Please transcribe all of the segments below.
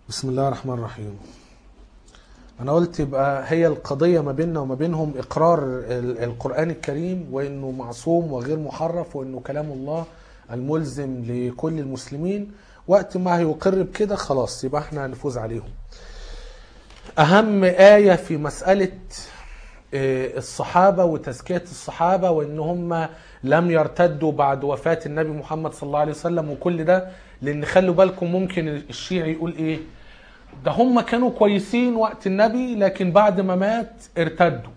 بسم الله الرحمن الرحيم انا قلت يبقى هي القضيه ما بيننا وما بينهم اقرار ال- القران الكريم وانه معصوم وغير محرف وانه كلام الله الملزم لكل المسلمين وقت ما هيقر بكده خلاص يبقى احنا هنفوز عليهم اهم ايه في مساله آه، الصحابه وتزكيه الصحابه وان هم لم يرتدوا بعد وفاه النبي محمد صلى الله عليه وسلم وكل ده لان خلوا بالكم ممكن الشيعي يقول ايه ده هم كانوا كويسين وقت النبي لكن بعد ما مات ارتدوا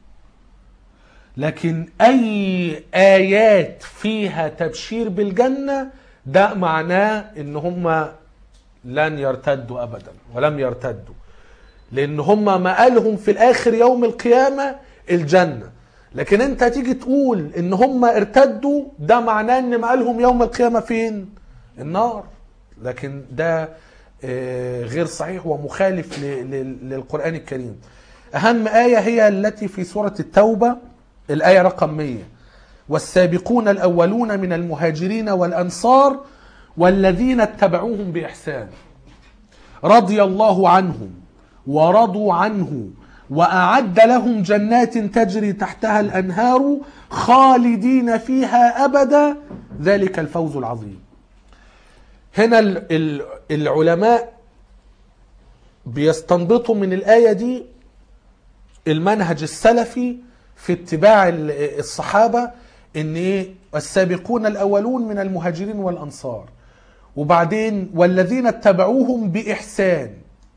لكن اي ايات فيها تبشير بالجنه ده معناه ان هم لن يرتدوا ابدا ولم يرتدوا لان هم مآلهم في الاخر يوم القيامه الجنه لكن انت هتيجي تقول ان هم ارتدوا ده معناه ان مآلهم يوم القيامه فين النار لكن ده آه، غير صحيح ومخالف ل- ل- للقرآن الكريم أهم آية هي التي في سورة التوبة الآية رقم 100 والسابقون الأولون من المهاجرين والأنصار والذين اتبعوهم بإحسان رضي الله عنهم ورضوا عنه وأعد لهم جنات تجري تحتها الأنهار خالدين فيها أبدا ذلك الفوز العظيم هنا ال- ال- العلماء بيستنبطوا من الآية دي المنهج السلفي في اتباع ال- الصحابة ان ايه السابقون الاولون من المهاجرين والانصار وبعدين والذين اتبعوهم باحسان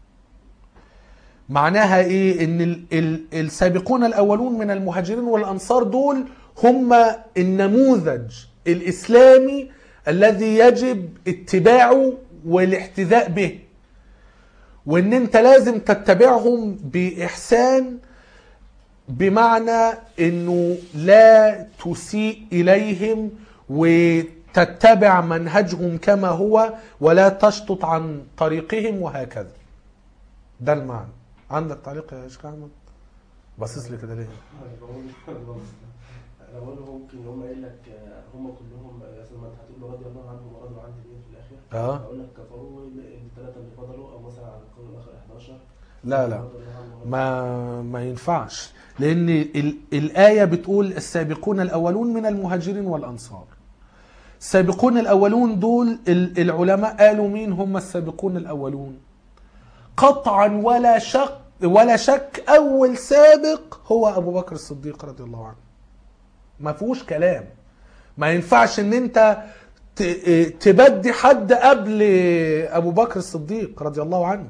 معناها ايه ان ال ال السابقون الاولون من المهاجرين والانصار دول هم النموذج الاسلامي الذي يجب اتباعه والاحتذاء به وان انت لازم تتبعهم باحسان بمعنى انه لا تسيء اليهم وتتبع منهجهم كما هو ولا تشطط عن طريقهم وهكذا ده المعنى عندك تعليق يا شيخ احمد باصص لي كده ليه انا بقول انا بقول ممكن ان هم قايل لك آه، هم كلهم آه، زي ما انت هتقول له رضي الله عنهم ورضوا عنه ايه في الاخر اه اقول لك كفروا الثلاثه اللي فضلوا او مثلا على القول الاخر 11 لا لا رضي الله عنهم ورضوا ما ما ينفعش لان ال- الايه بتقول السابقون الاولون من المهاجرين والانصار السابقون الاولون دول ال- العلماء قالوا مين هم السابقون الاولون قطعا ولا شك ولا شك اول سابق هو ابو بكر الصديق رضي الله عنه ما فيهوش كلام ما ينفعش ان انت ت- تبدي حد قبل ابو بكر الصديق رضي الله عنه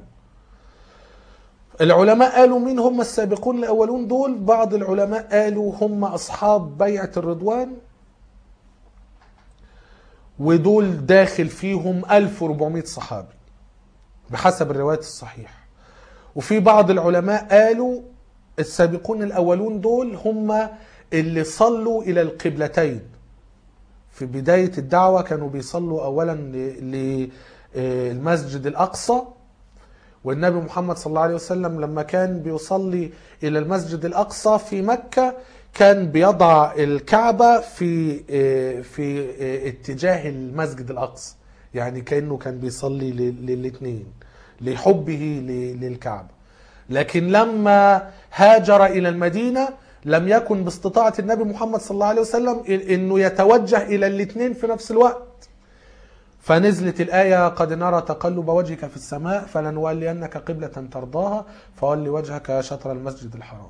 العلماء قالوا مين هم السابقون الاولون دول بعض العلماء قالوا هم اصحاب بيعه الرضوان ودول داخل فيهم 1400 صحابي بحسب الروايات الصحيحه وفي بعض العلماء قالوا السابقون الاولون دول هم اللي صلوا الى القبلتين في بدايه الدعوه كانوا بيصلوا اولا للمسجد الاقصى والنبي محمد صلى الله عليه وسلم لما كان بيصلي الى المسجد الاقصى في مكه كان بيضع الكعبه في في اتجاه المسجد الاقصى يعني كانه كان بيصلي للاثنين لحبه ل- للكعبه لكن لما هاجر الى المدينه لم يكن باستطاعه النبي محمد صلى الله عليه وسلم انه يتوجه الى الاثنين في نفس الوقت فنزلت الآية قد نرى تقلب وجهك في السماء فلنولينك قبلة ترضاها فول وجهك شطر المسجد الحرام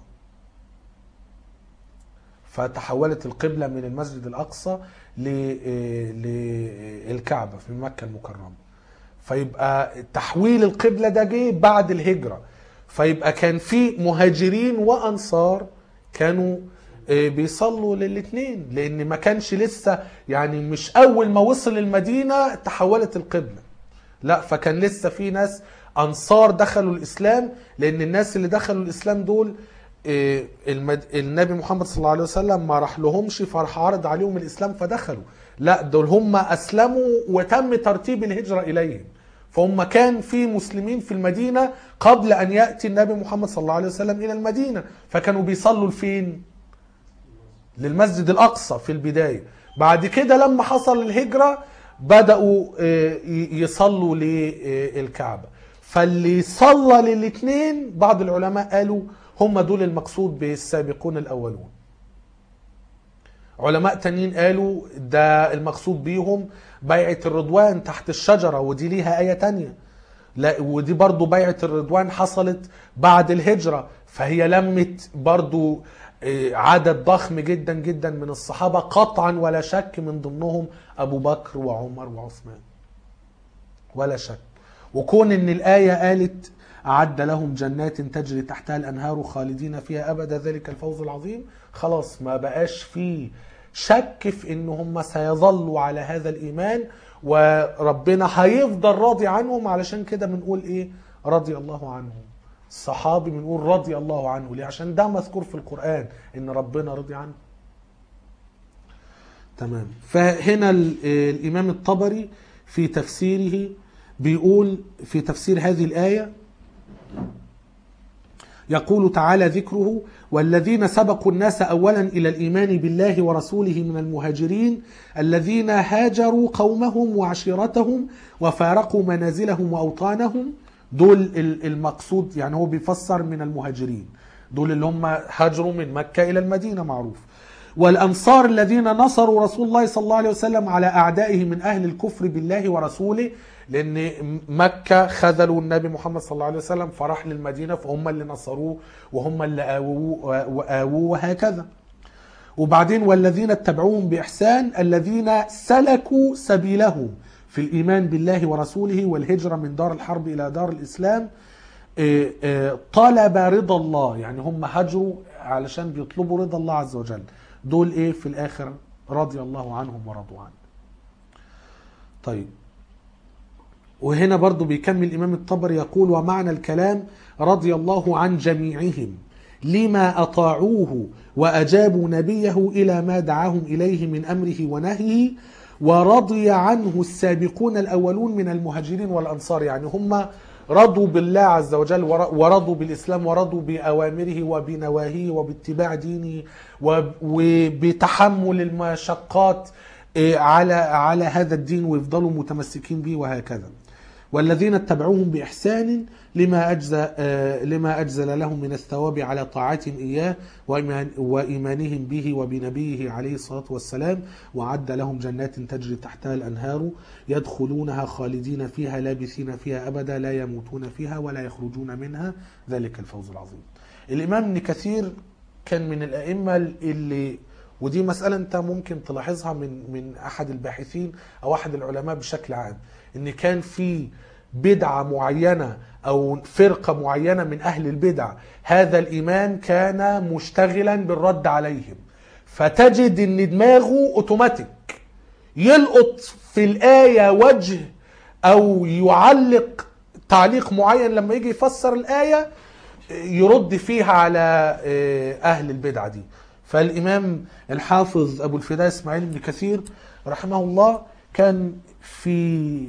فتحولت القبلة من المسجد الأقصى ل- للكعبة في مكة المكرمة فيبقى تحويل القبلة ده جه بعد الهجرة فيبقى كان في مهاجرين وأنصار كانوا آه، بيصلوا للاثنين لان ما كانش لسه يعني مش اول ما وصل المدينه تحولت القبله لا فكان لسه في ناس انصار دخلوا الاسلام لان الناس اللي دخلوا الاسلام دول آه، المد... النبي محمد صلى الله عليه وسلم ما راح لهمش فراح عرض عليهم الاسلام فدخلوا لا دول هم اسلموا وتم ترتيب الهجره اليهم فهم كان في مسلمين في المدينه قبل ان ياتي النبي محمد صلى الله عليه وسلم الى المدينه فكانوا بيصلوا لفين؟ للمسجد الاقصى في البدايه بعد كده لما حصل الهجره بداوا آه، ي- يصلوا للكعبه فاللي صلى للاثنين بعض العلماء قالوا هم دول المقصود بالسابقون الاولون علماء تانيين قالوا ده المقصود بيهم بيعة الرضوان تحت الشجرة ودي ليها آية تانية لا ودي برضو بيعة الرضوان حصلت بعد الهجرة فهي لمت برضو آه، عدد ضخم جدا جدا من الصحابة قطعا ولا شك من ضمنهم أبو بكر وعمر وعثمان ولا شك وكون ان الآية قالت أعد لهم جنات تجري تحتها الأنهار خالدين فيها أبدا ذلك الفوز العظيم خلاص ما بقاش فيه شك في ان هم سيظلوا على هذا الإيمان وربنا هيفضل راضي عنهم علشان كده بنقول ايه رضي الله عنهم الصحابي بنقول رضي الله عنه ليه عشان ده مذكور في القرآن ان ربنا رضي عنه تمام فهنا ال- الإمام الطبري في تفسيره بيقول في تفسير هذه الآية يقول تعالى ذكره والذين سبقوا الناس أولا إلى الإيمان بالله ورسوله من المهاجرين الذين هاجروا قومهم وعشيرتهم وفارقوا منازلهم وأوطانهم دول ال- المقصود يعني هو بيفسر من المهاجرين دول اللي هم هاجروا من مكة إلى المدينة معروف والأنصار الذين نصروا رسول الله صلى الله عليه وسلم على أعدائه من أهل الكفر بالله ورسوله لأن مكة خذلوا النبي محمد صلى الله عليه وسلم فراح للمدينة فهم اللي نصروه وهم اللي آووه وآووه وهكذا وبعدين والذين اتبعوهم بإحسان الذين سلكوا سبيلهم في الإيمان بالله ورسوله والهجرة من دار الحرب إلى دار الإسلام إيه، إيه، طلب رضا الله يعني هم هاجروا علشان بيطلبوا رضا الله عز وجل دول ايه في الاخر رضي الله عنهم ورضوا عنه طيب وهنا برضو بيكمل الإمام الطبري يقول ومعنى الكلام رضي الله عن جميعهم لما أطاعوه وأجابوا نبيه إلى ما دعاهم إليه من أمره ونهيه ورضي عنه السابقون الأولون من المهاجرين والأنصار يعني هم رضوا بالله عز وجل ور- ورضوا بالإسلام ورضوا بأوامره وبنواهيه وباتباع دينه وب- وبتحمل المشقات إيه، على على هذا الدين ويفضلوا متمسكين به وهكذا والذين اتبعوهم بإحسان لما أجزى آه، لما أجزل لهم من الثواب على طاعتهم إياه وإيمان وإيمانهم به وبنبيه عليه الصلاة والسلام وعد لهم جنات تجري تحتها الأنهار يدخلونها خالدين فيها لابثين فيها أبدا لا يموتون فيها ولا يخرجون منها ذلك الفوز العظيم الإمام ابن كثير كان من الأئمة اللي ودي مسألة أنت ممكن تلاحظها من من أحد الباحثين أو أحد العلماء بشكل عام إن كان في بدعة معينة أو فرقة معينة من أهل البدع هذا الإيمان كان مشتغلا بالرد عليهم فتجد إن دماغه أوتوماتيك يلقط في الآية وجه أو يعلق تعليق معين لما يجي يفسر الآية يرد فيها على آه، أهل البدعة دي فالإمام الحافظ أبو الفداء إسماعيل بن كثير رحمه الله كان في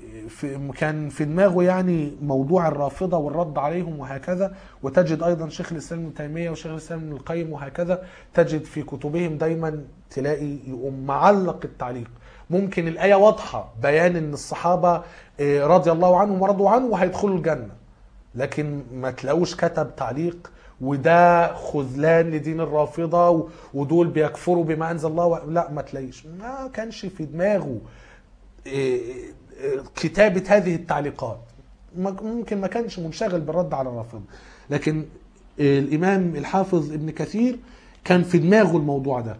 في كان في دماغه يعني موضوع الرافضة والرد عليهم وهكذا وتجد أيضا شيخ الإسلام ابن تيمية وشيخ الإسلام ابن القيم وهكذا تجد في كتبهم دايما تلاقي يقوم معلق التعليق ممكن الآية واضحة بيان أن الصحابة آه، رضي الله عنهم ورضوا عنه وهيدخلوا الجنة لكن ما تلاقوش كتب تعليق وده خذلان لدين الرافضة و- ودول بيكفروا بما أنزل الله و... لا ما تلاقيش ما كانش في دماغه إيه، إيه، كتابة هذه التعليقات ما- ممكن ما كانش منشغل بالرد على الرافضة لكن إيه، الإمام الحافظ ابن كثير كان في دماغه الموضوع ده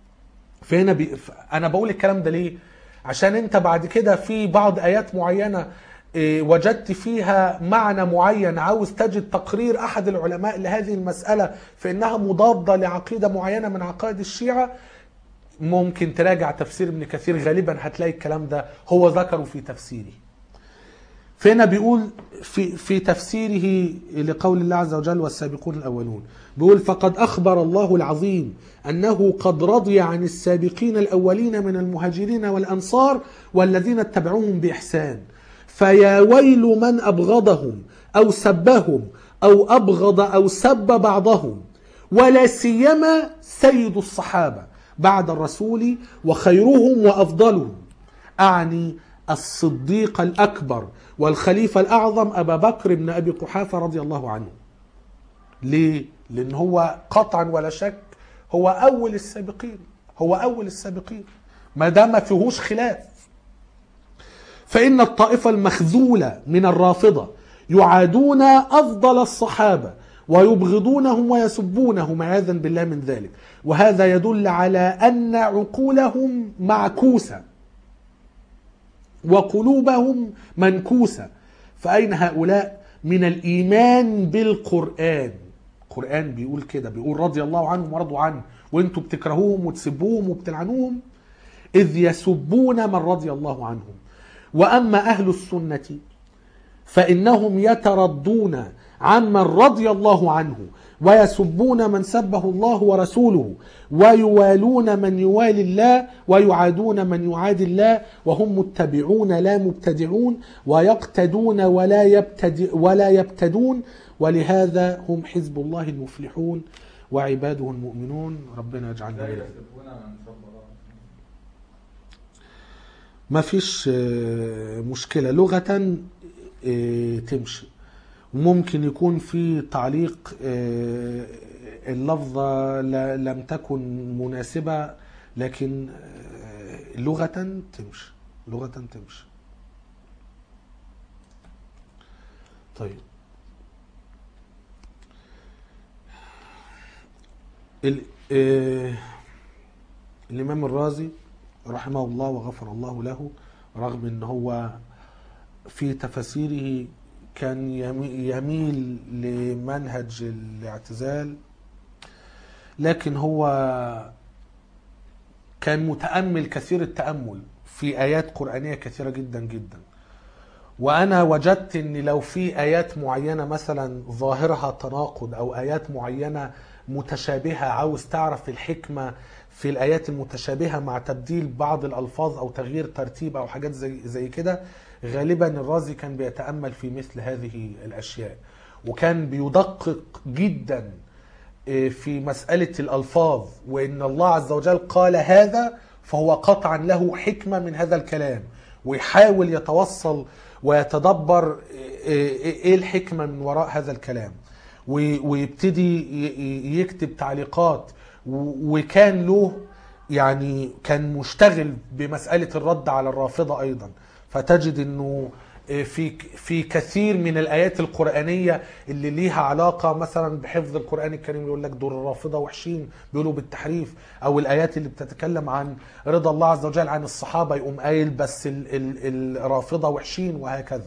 فهنا بي... ف- انا بقول الكلام ده ليه عشان انت بعد كده في بعض ايات معينه إيه، وجدت فيها معنى معين عاوز تجد تقرير احد العلماء لهذه المساله في انها مضاده لعقيده معينه من عقائد الشيعه ممكن تراجع تفسير ابن كثير غالبا هتلاقي الكلام ده هو ذكره في تفسيره فهنا بيقول في في تفسيره لقول الله عز وجل والسابقون الاولون بيقول فقد اخبر الله العظيم انه قد رضي عن السابقين الاولين من المهاجرين والانصار والذين اتبعوهم باحسان فيا ويل من ابغضهم او سبهم او ابغض او سب بعضهم ولا سيما سيد الصحابه بعد الرسول وخيرهم وافضلهم اعني الصديق الأكبر والخليفة الأعظم أبا بكر بن أبي قحافة رضي الله عنه ليه؟ لأن هو قطعا ولا شك هو أول السابقين هو أول السابقين ما دام ما فيهوش خلاف فإن الطائفة المخذولة من الرافضة يعادون أفضل الصحابة ويبغضونهم ويسبونهم عياذا بالله من ذلك وهذا يدل على أن عقولهم معكوسة وقلوبهم منكوسة فأين هؤلاء من الإيمان بالقرآن القرآن بيقول كده بيقول رضي الله عنهم ورضوا عنه وانتوا بتكرهوهم وتسبوهم وبتلعنوهم إذ يسبون من رضي الله عنهم وأما أهل السنة فإنهم يترضون عمن رضي الله عنه ويسبون من سبه الله ورسوله ويوالون من يوالي الله ويعادون من يعادي الله وهم متبعون لا مبتدعون ويقتدون ولا يبتدئ ولا يبتدون ولهذا هم حزب الله المفلحون وعباده المؤمنون ربنا يجعلنا لا منهم يسبون من سب الله ما فيش آه، مشكلة لغة آه، تمشي ممكن يكون في تعليق آه، اللفظة ل- لم تكن مناسبة لكن آه، لغة تمشي لغة تمشي طيب ال- آه، الإمام الرازي رحمه الله وغفر الله له رغم ان هو في تفاسيره كان يمي- يميل لمنهج الاعتزال لكن هو كان متأمل كثير التأمل في آيات قرآنية كثيرة جدا جدا وأنا وجدت أن لو في آيات معينة مثلا ظاهرها تناقض أو آيات معينة متشابهة عاوز تعرف الحكمة في الآيات المتشابهة مع تبديل بعض الألفاظ أو تغيير ترتيب أو حاجات زي, زي كده غالبا الرازي كان بيتأمل في مثل هذه الأشياء وكان بيدقق جدا في مسألة الألفاظ وإن الله عز وجل قال هذا فهو قطعا له حكمة من هذا الكلام ويحاول يتوصل ويتدبر إيه الحكمة من وراء هذا الكلام وي- ويبتدي ي- ي- يكتب تعليقات و- وكان له يعني كان مشتغل بمسألة الرد على الرافضة أيضا فتجد أنه في في كثير من الايات القرانيه اللي ليها علاقه مثلا بحفظ القران الكريم يقول لك دول الرافضه وحشين بيقولوا بالتحريف او الايات اللي بتتكلم عن رضا الله عز وجل عن الصحابه يقوم قايل بس ال ال الرافضه وحشين وهكذا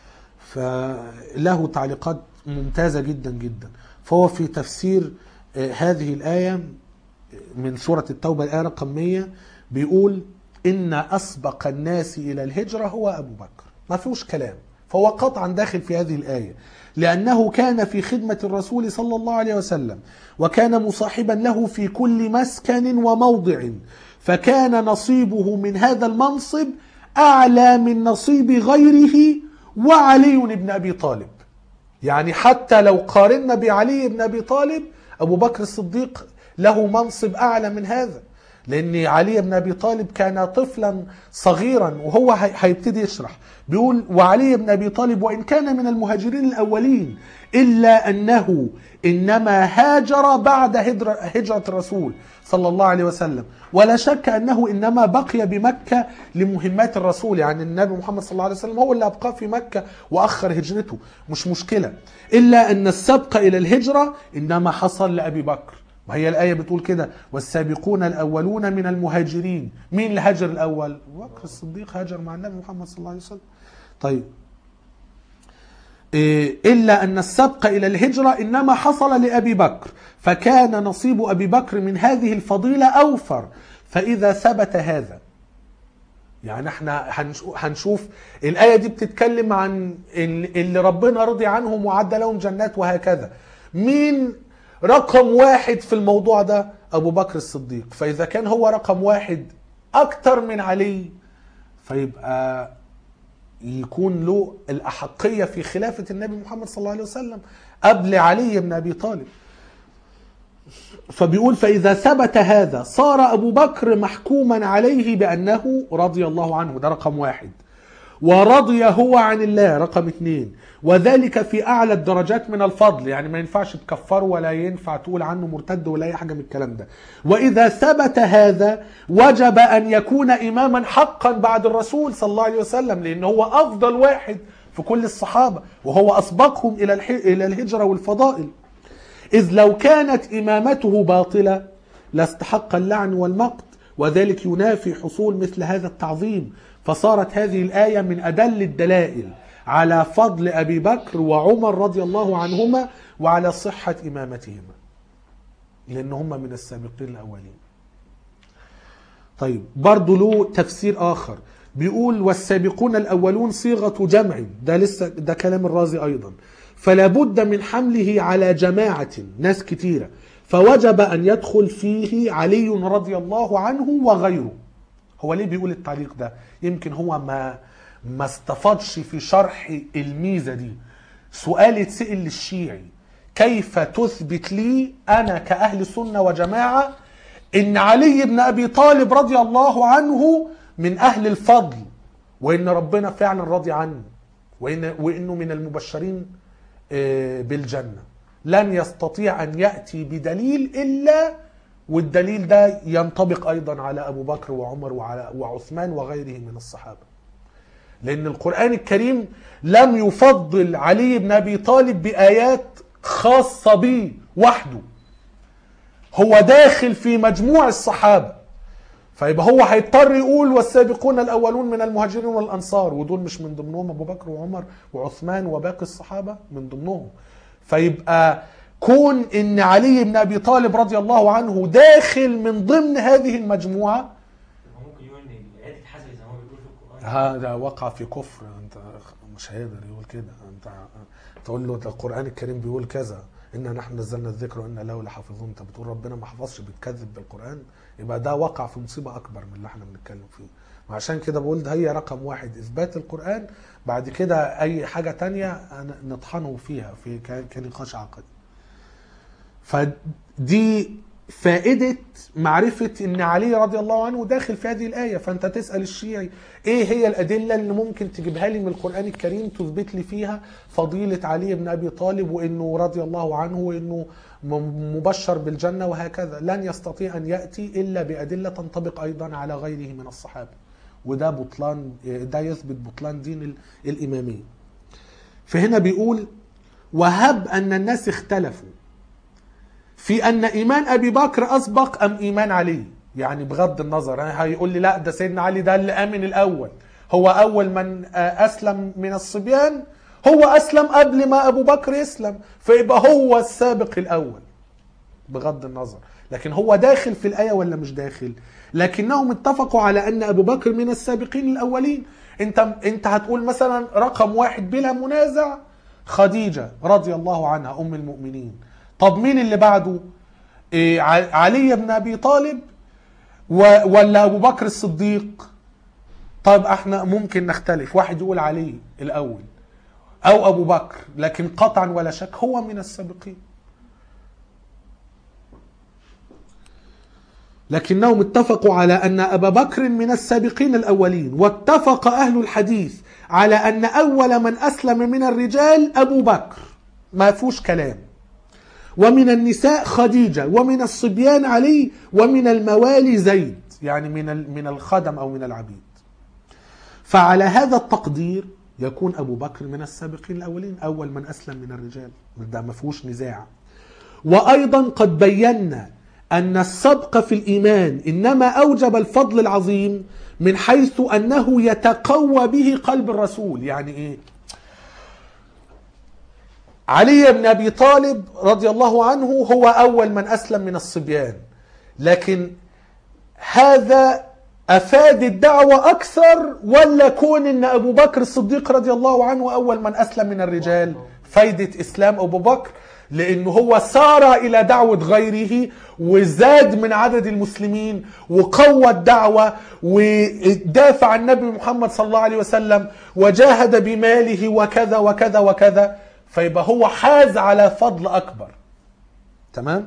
فله تعليقات ممتازه جدا جدا فهو في تفسير آه، هذه الايه من سوره التوبه الايه رقم 100 بيقول ان اسبق الناس الى الهجره هو ابو بكر ما فيهوش كلام فهو قطعا داخل في هذه الايه لانه كان في خدمه الرسول صلى الله عليه وسلم وكان مصاحبا له في كل مسكن وموضع فكان نصيبه من هذا المنصب اعلى من نصيب غيره وعلي بن ابي طالب يعني حتى لو قارنا بعلي بن ابي طالب ابو بكر الصديق له منصب اعلى من هذا لان علي بن ابي طالب كان طفلا صغيرا وهو هي- هيبتدي يشرح بيقول وعلي بن ابي طالب وان كان من المهاجرين الاولين الا انه انما هاجر بعد هجر- هجره الرسول صلى الله عليه وسلم ولا شك انه انما بقي بمكه لمهمات الرسول يعني النبي محمد صلى الله عليه وسلم هو اللي ابقاه في مكه واخر هجرته مش مشكله الا ان السبق الى الهجره انما حصل لابي بكر ما هي الآية بتقول كده والسابقون الأولون من المهاجرين مين اللي هاجر الأول؟ أبو بكر الصديق هاجر مع النبي محمد صلى الله عليه وسلم طيب إيه، إلا أن السبق إلى الهجرة إنما حصل لأبي بكر فكان نصيب أبي بكر من هذه الفضيلة أوفر فإذا ثبت هذا يعني احنا هنش- هنشوف الآية دي بتتكلم عن ال- اللي ربنا رضي عنهم وعد لهم جنات وهكذا مين رقم واحد في الموضوع ده أبو بكر الصديق فإذا كان هو رقم واحد أكتر من علي فيبقى يكون له الأحقية في خلافة النبي محمد صلى الله عليه وسلم قبل علي بن أبي طالب فبيقول فإذا ثبت هذا صار أبو بكر محكوما عليه بأنه رضي الله عنه ده رقم واحد ورضي هو عن الله رقم اثنين وذلك في اعلى الدرجات من الفضل يعني ما ينفعش تكفره ولا ينفع تقول عنه مرتد ولا اي حاجه من الكلام ده واذا ثبت هذا وجب ان يكون اماما حقا بعد الرسول صلى الله عليه وسلم لان هو افضل واحد في كل الصحابه وهو اسبقهم الى الح- الى الهجره والفضائل إذ لو كانت إمامته باطلة لاستحق اللعن والمقت وذلك ينافي حصول مثل هذا التعظيم فصارت هذه الآية من أدل الدلائل على فضل أبي بكر وعمر رضي الله عنهما وعلى صحة إمامتهما لأن هم من السابقين الأولين طيب برضو له تفسير آخر بيقول والسابقون الأولون صيغة جمع ده لسه ده كلام الرازي أيضا فلا بد من حمله على جماعة ناس كتيرة فوجب أن يدخل فيه علي رضي الله عنه وغيره هو ليه بيقول التعليق ده يمكن هو ما ما استفادش في شرح الميزة دي سؤال يتسأل للشيعي كيف تثبت لي أنا كأهل سنة وجماعة إن علي بن أبي طالب رضي الله عنه من أهل الفضل وإن ربنا فعلا راضي عنه وإن وإنه من المبشرين آه، بالجنة لن يستطيع أن يأتي بدليل إلا والدليل ده ينطبق أيضا على أبو بكر وعمر وعلى وعثمان وغيره من الصحابة لأن القرآن الكريم لم يفضل علي بن أبي طالب بآيات خاصة به وحده هو داخل في مجموع الصحابة فيبقى هو هيضطر يقول والسابقون الأولون من المهاجرين والأنصار ودول مش من ضمنهم أبو بكر وعمر وعثمان وباقي الصحابة من ضمنهم فيبقى كون ان علي بن ابي طالب رضي الله عنه داخل من ضمن هذه المجموعه هو ممكن يقول ان الايات اتحسبت زي ما هو بيقول في القران هذا وقع في كفر انت مش هيقدر يقول كده انت تقول له ده القران الكريم بيقول كذا انا نحن نزلنا الذكر وانا له لحافظون انت بتقول ربنا ما حفظش بيتكذب بالقران يبقى ده وقع في مصيبه اكبر من اللي احنا بنتكلم فيه وعشان كده بقول ده هي رقم واحد اثبات القران بعد كده اي حاجه تانية نطحنه فيها في ك- كنقاش عقدي فدي فائدة معرفة ان علي رضي الله عنه داخل في هذه الآية فانت تسأل الشيعي ايه هي الأدلة اللي ممكن تجيبها لي من القرآن الكريم تثبت لي فيها فضيلة علي بن أبي طالب وانه رضي الله عنه وانه م- مبشر بالجنة وهكذا لن يستطيع أن يأتي إلا بأدلة تنطبق أيضا على غيره من الصحابة وده بطلان ده يثبت بطلان دين ال- الإمامية فهنا بيقول وهب أن الناس اختلفوا في ان ايمان ابي بكر اسبق ام ايمان علي يعني بغض النظر يعني هيقول لي لا ده سيدنا علي ده اللي امن الاول هو اول من آه، اسلم من الصبيان هو اسلم قبل ما ابو بكر يسلم فيبقى هو السابق الاول بغض النظر لكن هو داخل في الايه ولا مش داخل لكنهم اتفقوا على ان ابو بكر من السابقين الاولين انت انت هتقول مثلا رقم واحد بلا منازع خديجه رضي الله عنها ام المؤمنين طب مين اللي بعده إيه ع- علي بن ابي طالب و- ولا ابو بكر الصديق طب احنا ممكن نختلف واحد يقول علي الاول او ابو بكر لكن قطعا ولا شك هو من السابقين لكنهم اتفقوا على ان ابا بكر من السابقين الاولين واتفق اهل الحديث على ان اول من اسلم من الرجال ابو بكر ما فيهوش كلام ومن النساء خديجه ومن الصبيان علي ومن الموالي زيد يعني من ال- من الخدم او من العبيد فعلى هذا التقدير يكون ابو بكر من السابقين الاولين اول من اسلم من الرجال ده ما فيهوش نزاع وايضا قد بينا ان السبق في الايمان انما اوجب الفضل العظيم من حيث انه يتقوى به قلب الرسول يعني ايه علي بن ابي طالب رضي الله عنه هو اول من اسلم من الصبيان لكن هذا افاد الدعوه اكثر ولا كون ان ابو بكر الصديق رضي الله عنه اول من اسلم من الرجال فايده اسلام ابو بكر لانه هو سار الى دعوه غيره وزاد من عدد المسلمين وقوى الدعوه ودافع عن النبي محمد صلى الله عليه وسلم وجاهد بماله وكذا وكذا وكذا فيبقى هو حاز على فضل اكبر تمام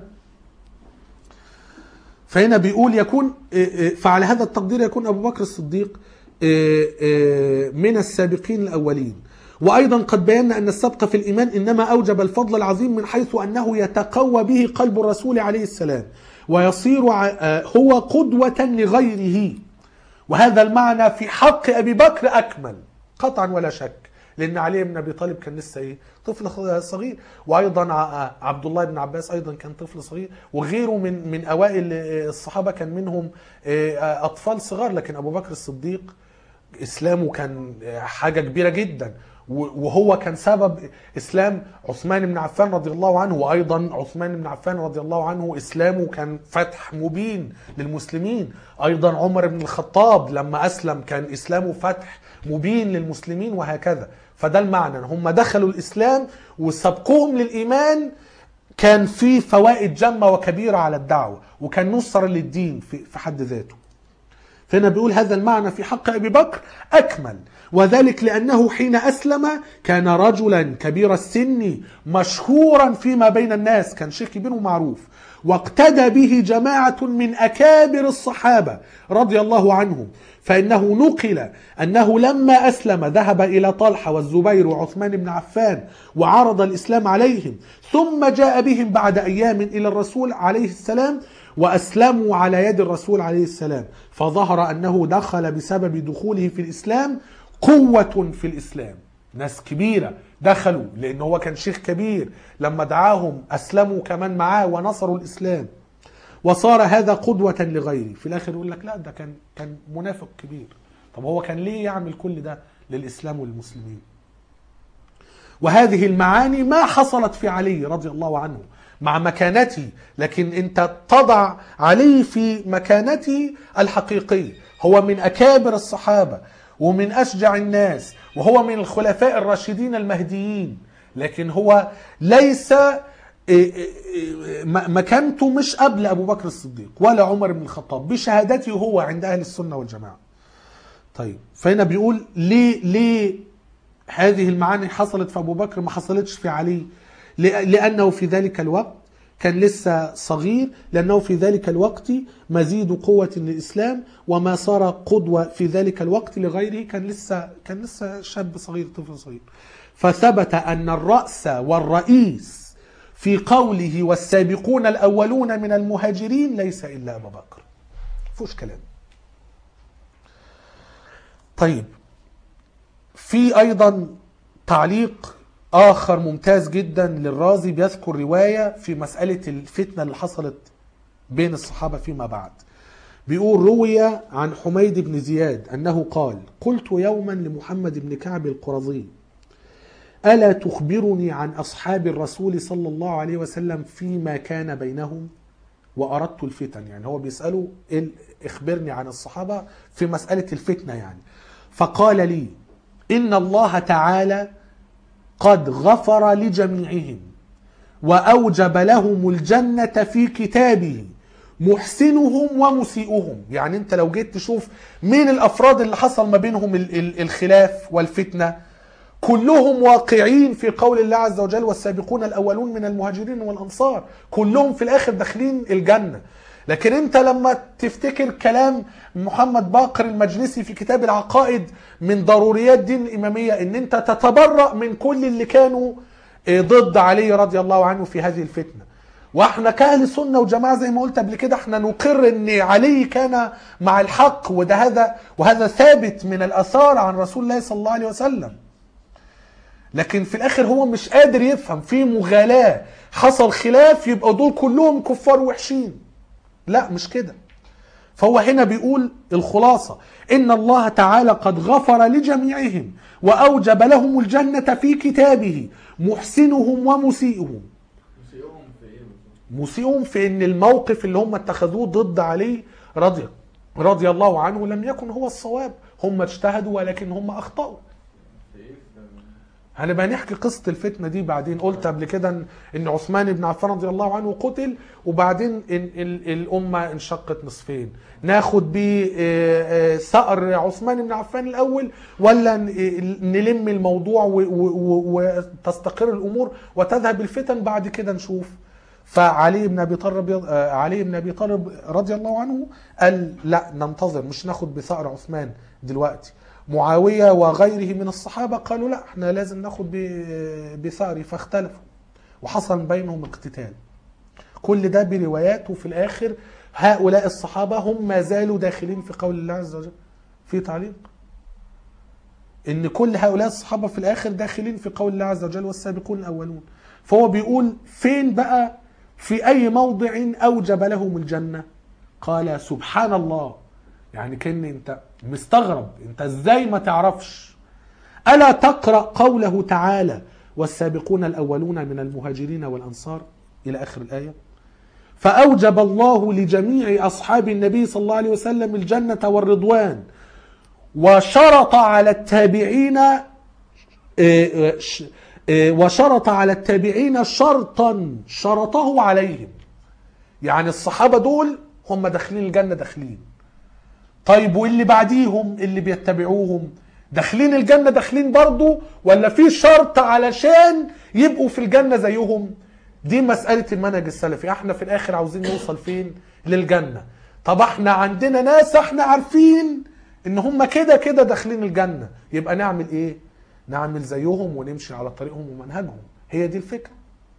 فهنا بيقول يكون فعلى هذا التقدير يكون ابو بكر الصديق آه، آه، من السابقين الأولين وأيضا قد بينا أن السبق في الإيمان إنما أوجب الفضل العظيم من حيث أنه يتقوى به قلب الرسول عليه السلام ويصير ع- آه، هو قدوة لغيره وهذا المعنى في حق أبي بكر أكمل قطعا ولا شك لأن علي بن أبي طالب كان لسه إيه طفل خ- صغير وأيضا ع- عبد الله بن عباس أيضا كان طفل صغير وغيره من من أوائل آه، الصحابة كان منهم آه، أطفال صغار لكن أبو بكر الصديق اسلامه كان حاجه كبيره جدا وهو كان سبب اسلام عثمان بن عفان رضي الله عنه وايضا عثمان بن عفان رضي الله عنه اسلامه كان فتح مبين للمسلمين ايضا عمر بن الخطاب لما اسلم كان اسلامه فتح مبين للمسلمين وهكذا فده المعنى هم دخلوا الاسلام وسبقهم للايمان كان في فوائد جمه وكبيره على الدعوه وكان نصر للدين في في حد ذاته فهنا بيقول هذا المعنى في حق ابي بكر اكمل وذلك لانه حين اسلم كان رجلا كبير السن مشهورا فيما بين الناس كان شيخ كبير ومعروف واقتدى به جماعه من اكابر الصحابه رضي الله عنهم فانه نقل انه لما اسلم ذهب الى طلحه والزبير وعثمان بن عفان وعرض الاسلام عليهم ثم جاء بهم بعد ايام الى الرسول عليه السلام واسلموا على يد الرسول عليه السلام فظهر انه دخل بسبب دخوله في الاسلام قوه في الاسلام ناس كبيره دخلوا لان هو كان شيخ كبير لما دعاهم اسلموا كمان معاه ونصروا الاسلام وصار هذا قدوة لغيره في الآخر يقول لك لا ده كان كان منافق كبير طب هو كان ليه يعمل كل ده للإسلام والمسلمين وهذه المعاني ما حصلت في علي رضي الله عنه مع مكانته لكن انت تضع علي في مكانته الحقيقية هو من أكابر الصحابة ومن أشجع الناس وهو من الخلفاء الراشدين المهديين لكن هو ليس إيه إيه إيه م- مكانته مش قبل ابو بكر الصديق ولا عمر بن الخطاب بشهادته هو عند اهل السنه والجماعه. طيب فهنا بيقول ليه ليه هذه المعاني حصلت في ابو بكر ما حصلتش في علي؟ لأ- لانه في ذلك الوقت كان لسه صغير لانه في ذلك الوقت مزيد قوه للاسلام وما صار قدوه في ذلك الوقت لغيره كان لسه كان لسه شاب صغير طفل صغير. فثبت ان الراس والرئيس في قوله والسابقون الأولون من المهاجرين ليس إلا أبا بكر فوش كلام طيب في أيضا تعليق آخر ممتاز جدا للرازي بيذكر رواية في مسألة الفتنة اللي حصلت بين الصحابة فيما بعد بيقول روي عن حميد بن زياد أنه قال قلت يوما لمحمد بن كعب القرظي ألا تخبرني عن أصحاب الرسول صلى الله عليه وسلم فيما كان بينهم وأردت الفتن يعني هو بيسأله إيه ال- اخبرني عن الصحابة في مسألة الفتنة يعني فقال لي إن الله تعالى قد غفر لجميعهم وأوجب لهم الجنة في كتابه محسنهم ومسيئهم يعني انت لو جيت تشوف مين الافراد اللي حصل ما بينهم ال- ال- الخلاف والفتنه كلهم واقعين في قول الله عز وجل والسابقون الاولون من المهاجرين والانصار كلهم في الاخر داخلين الجنه لكن انت لما تفتكر كلام محمد باقر المجلسي في كتاب العقائد من ضروريات دين الاماميه ان انت تتبرأ من كل اللي كانوا اه، ضد علي رضي الله عنه في هذه الفتنه واحنا كاهل سنه وجماعه زي ما قلت قبل كده احنا نقر ان علي كان مع الحق وده هذا وهذا ثابت من الاثار عن رسول الله صلى الله عليه وسلم لكن في الاخر هو مش قادر يفهم في مغالاة حصل خلاف يبقى دول كلهم كفار وحشين لا مش كده فهو هنا بيقول الخلاصة إن الله تعالى قد غفر لجميعهم وأوجب لهم الجنة في كتابه محسنهم ومسيئهم مسيئهم في ايه بالظبط؟ مسيئهم في ان الموقف اللي هم اتخذوه ضد علي رضي رضي الله عنه لم يكن هو الصواب هم اجتهدوا ولكن هم اخطاوا في ايه في هنبقى نحكي قصة الفتنة دي بعدين قلت قبل كده إن- ان عثمان بن عفان رضي الله عنه قتل وبعدين إن ال- الامة انشقت نصفين ناخد بيه آه، آه، ثأر عثمان بن عفان الاول ولا ن- نلم الموضوع و- و- و- وتستقر الامور وتذهب الفتن بعد كده نشوف فعلي بن ابي طالب آه، علي بن ابي طالب رضي الله عنه قال لا ننتظر مش ناخد بثأر عثمان دلوقتي معاويه وغيره من الصحابه قالوا لا احنا لازم ناخد ب- بثأري فاختلفوا وحصل بينهم اقتتال كل ده بروايات وفي الاخر هؤلاء الصحابه هم ما زالوا داخلين في قول الله عز وجل في تعليق ان كل هؤلاء الصحابه في الاخر داخلين في قول الله عز وجل والسابقون الاولون فهو بيقول فين بقى في اي موضع اوجب لهم الجنه قال سبحان الله يعني كان انت مستغرب انت ازاي ما تعرفش الا تقرا قوله تعالى والسابقون الاولون من المهاجرين والانصار الى اخر الايه فاوجب الله لجميع اصحاب النبي صلى الله عليه وسلم الجنه والرضوان وشرط على التابعين آه، آه، ش- آه، وشرط على التابعين شرطا شرطه عليهم يعني الصحابة دول هم داخلين الجنة داخلين طيب واللي بعديهم اللي بيتبعوهم داخلين الجنة داخلين برضو ولا في شرط علشان يبقوا في الجنة زيهم دي مسألة المنهج السلفي احنا في الاخر عاوزين نوصل فين للجنة طب احنا عندنا ناس احنا عارفين ان هم كده كده داخلين الجنة يبقى نعمل ايه نعمل زيهم ونمشي على طريقهم ومنهجهم هي دي الفكرة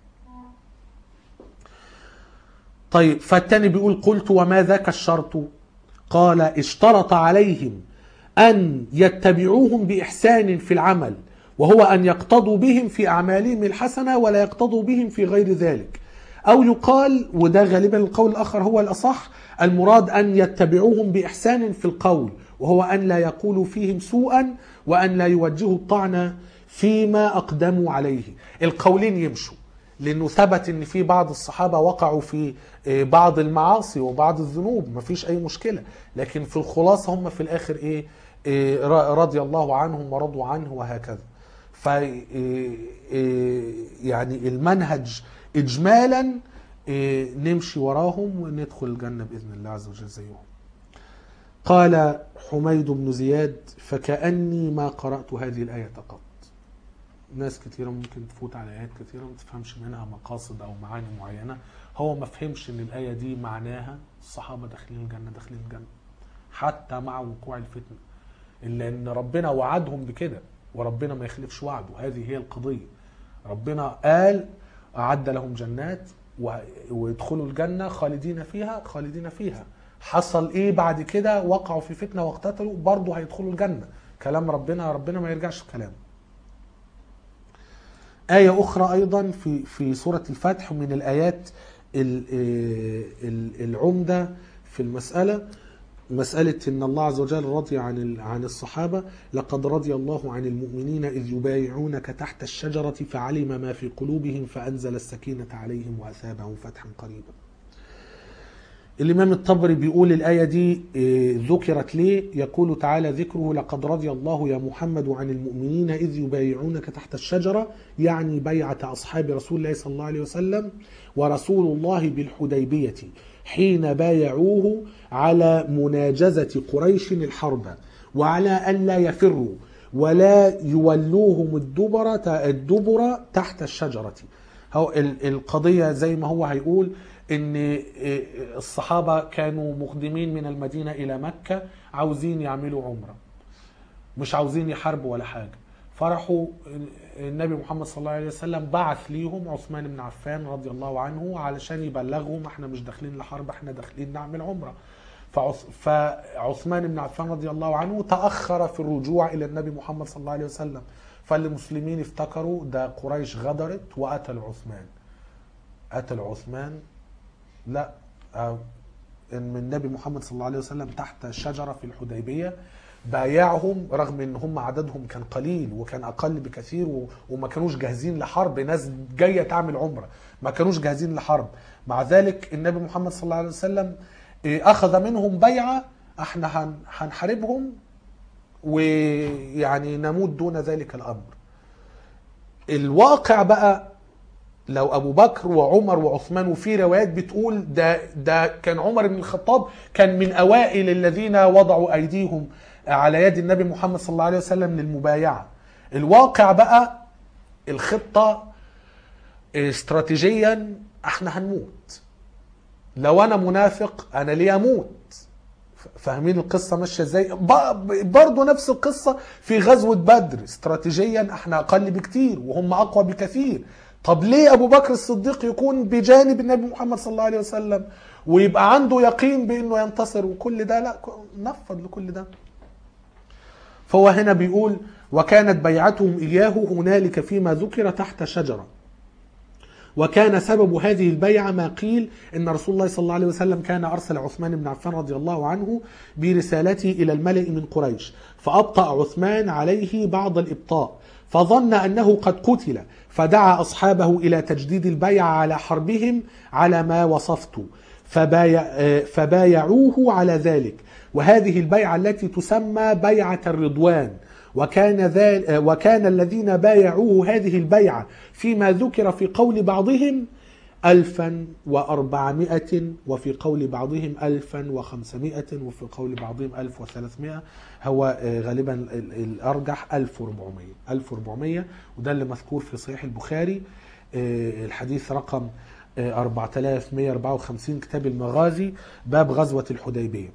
طيب فالتاني بيقول قلت وما ذاك الشرط قال اشترط عليهم أن يتبعوهم بإحسان في العمل وهو أن يقتضوا بهم في أعمالهم الحسنة ولا يقتضوا بهم في غير ذلك أو يقال وده غالبا القول الآخر هو الأصح المراد أن يتبعوهم بإحسان في القول وهو أن لا يقولوا فيهم سوءا وأن لا يوجهوا الطعن فيما أقدموا عليه القولين يمشوا لانه ثبت ان في بعض الصحابه وقعوا في آه، بعض المعاصي وبعض الذنوب مفيش اي مشكله لكن في الخلاصه هم في الاخر ايه آه، ر- رضي الله عنهم ورضوا عنه وهكذا ف آه، آه، يعني المنهج اجمالا آه، نمشي وراهم وندخل الجنه باذن الله عز وجل زيهم قال حميد بن زياد فكاني ما قرات هذه الايه قط ناس كتيرة ممكن تفوت على آيات كتيرة ما تفهمش منها مقاصد أو معاني معينة هو ما فهمش إن الآية دي معناها الصحابة داخلين الجنة داخلين الجنة حتى مع وقوع الفتنة إلا إن ربنا وعدهم بكده وربنا ما يخلفش وعده هذه هي القضية ربنا قال أعد لهم جنات و- ويدخلوا الجنة خالدين فيها خالدين فيها حصل ايه بعد كده وقعوا في فتنة واقتتلوا برضه هيدخلوا الجنة كلام ربنا ربنا ما يرجعش في كلامه آية أخرى أيضا في في سورة الفتح من الآيات ال- ال- العمدة في المسألة مسألة إن الله عز وجل رضي عن ال- عن الصحابة لقد رضي الله عن المؤمنين إذ يبايعونك تحت الشجرة فعلم ما في قلوبهم فأنزل السكينة عليهم وأثابهم فتحا قريبا الإمام الطبري بيقول الآية دي آه، ذكرت ليه يقول تعالى ذكره لقد رضي الله يا محمد عن المؤمنين إذ يبايعونك تحت الشجرة يعني بيعة أصحاب رسول الله صلى الله عليه وسلم ورسول الله بالحديبية حين بايعوه على مناجزة قريش الحرب وعلى أن لا يفروا ولا يولوهم الدبر الدبر تحت الشجرة هو ال- القضية زي ما هو هيقول ان الصحابة كانوا مقدمين من المدينة الى مكة عاوزين يعملوا عمرة مش عاوزين يحاربوا ولا حاجة فرحوا النبي محمد صلى الله عليه وسلم بعث ليهم عثمان بن عفان رضي الله عنه علشان يبلغهم احنا مش داخلين لحرب احنا داخلين نعمل عمرة فعث- فعثمان بن عفان رضي الله عنه تأخر في الرجوع إلى النبي محمد صلى الله عليه وسلم فالمسلمين افتكروا ده قريش غدرت وقتلوا عثمان قتل عثمان لا آه، ان النبي محمد صلى الله عليه وسلم تحت شجره في الحديبيه بايعهم رغم ان هم عددهم كان قليل وكان اقل بكثير و- وما كانوش جاهزين لحرب ناس جايه تعمل عمره ما كانوش جاهزين لحرب مع ذلك النبي محمد صلى الله عليه وسلم آه، اخذ منهم بيعه احنا هن- هنحاربهم ويعني نموت دون ذلك الامر الواقع بقى لو ابو بكر وعمر وعثمان وفي روايات بتقول ده ده كان عمر بن الخطاب كان من اوائل الذين وضعوا ايديهم على يد النبي محمد صلى الله عليه وسلم للمبايعه الواقع بقى الخطه استراتيجيا احنا هنموت لو انا منافق انا ليه اموت فاهمين القصه ماشيه ازاي ب- برضه نفس القصه في غزوه بدر استراتيجيا احنا اقل بكتير وهم اقوى بكثير طب ليه ابو بكر الصديق يكون بجانب النبي محمد صلى الله عليه وسلم ويبقى عنده يقين بانه ينتصر وكل ده لا نفض لكل ده فهو هنا بيقول وكانت بيعتهم اياه هنالك فيما ذكر تحت شجره وكان سبب هذه البيعة ما قيل إن رسول الله صلى الله عليه وسلم كان أرسل عثمان بن عفان رضي الله عنه برسالته إلى الملأ من قريش فأبطأ عثمان عليه بعض الإبطاء فظن أنه قد قتل فدعا أصحابه إلى تجديد البيعة على حربهم على ما وصفت فبايع آه، فبايعوه على ذلك وهذه البيعة التي تسمى بيعة الرضوان وكان ذا وكان الذين بايعوه هذه البيعة فيما ذكر في قول بعضهم ألفا وأربعمائة وفي قول بعضهم ألفا وخمسمائة وفي قول بعضهم ألف وثلاثمائة هو آه، غالبا ال- الأرجح ألف وربعمية ألف وربعمية وده اللي مذكور في صحيح البخاري آه، الحديث رقم آه، 4154 كتاب المغازي باب غزوة الحديبية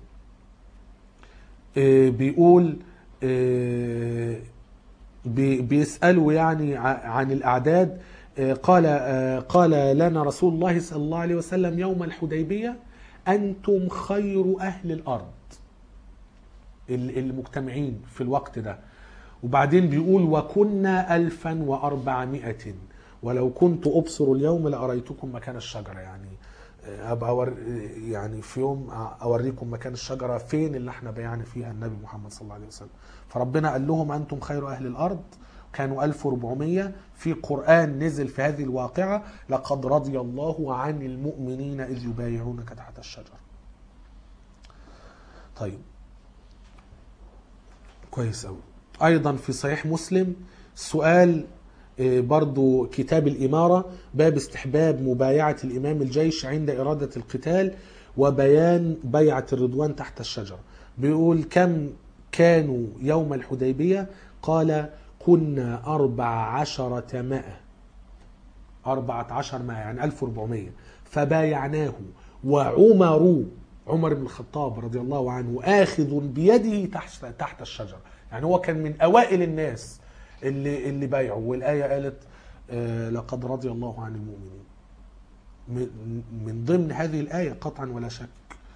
آه، بيقول آه، بي- بيسألوا يعني ع- عن الأعداد آه، قال آه، قال لنا رسول الله صلى الله عليه وسلم يوم الحديبية أنتم خير أهل الأرض ال- المجتمعين في الوقت ده وبعدين بيقول وكنا ألفا وأربعمائة ولو كنت أبصر اليوم لأريتكم مكان الشجرة يعني آه، أبقى أور يعني في يوم أوريكم مكان الشجرة فين اللي احنا بيعنا فيها النبي محمد صلى الله عليه وسلم فربنا قال لهم أنتم خير أهل الأرض كانوا 1400 في قرآن نزل في هذه الواقعة لقد رضي الله عن المؤمنين إذ يبايعونك تحت الشجرة طيب كويس أوي أيضا في صحيح مسلم سؤال آه، برضو كتاب الإمارة باب استحباب مبايعة الإمام الجيش عند إرادة القتال وبيان بيعة الرضوان تحت الشجرة بيقول كم كانوا يوم الحديبية قال كنا أربع عشرة مائة أربعة عشر مائة يعني ألف وربعمية فبايعناه وعمر عمر بن الخطاب رضي الله عنه آخذ بيده تحت تحت الشجرة يعني هو كان من أوائل الناس اللي اللي بايعوا والآية قالت آه، لقد رضي الله عن المؤمنين من- من ضمن هذه الآية قطعا ولا شك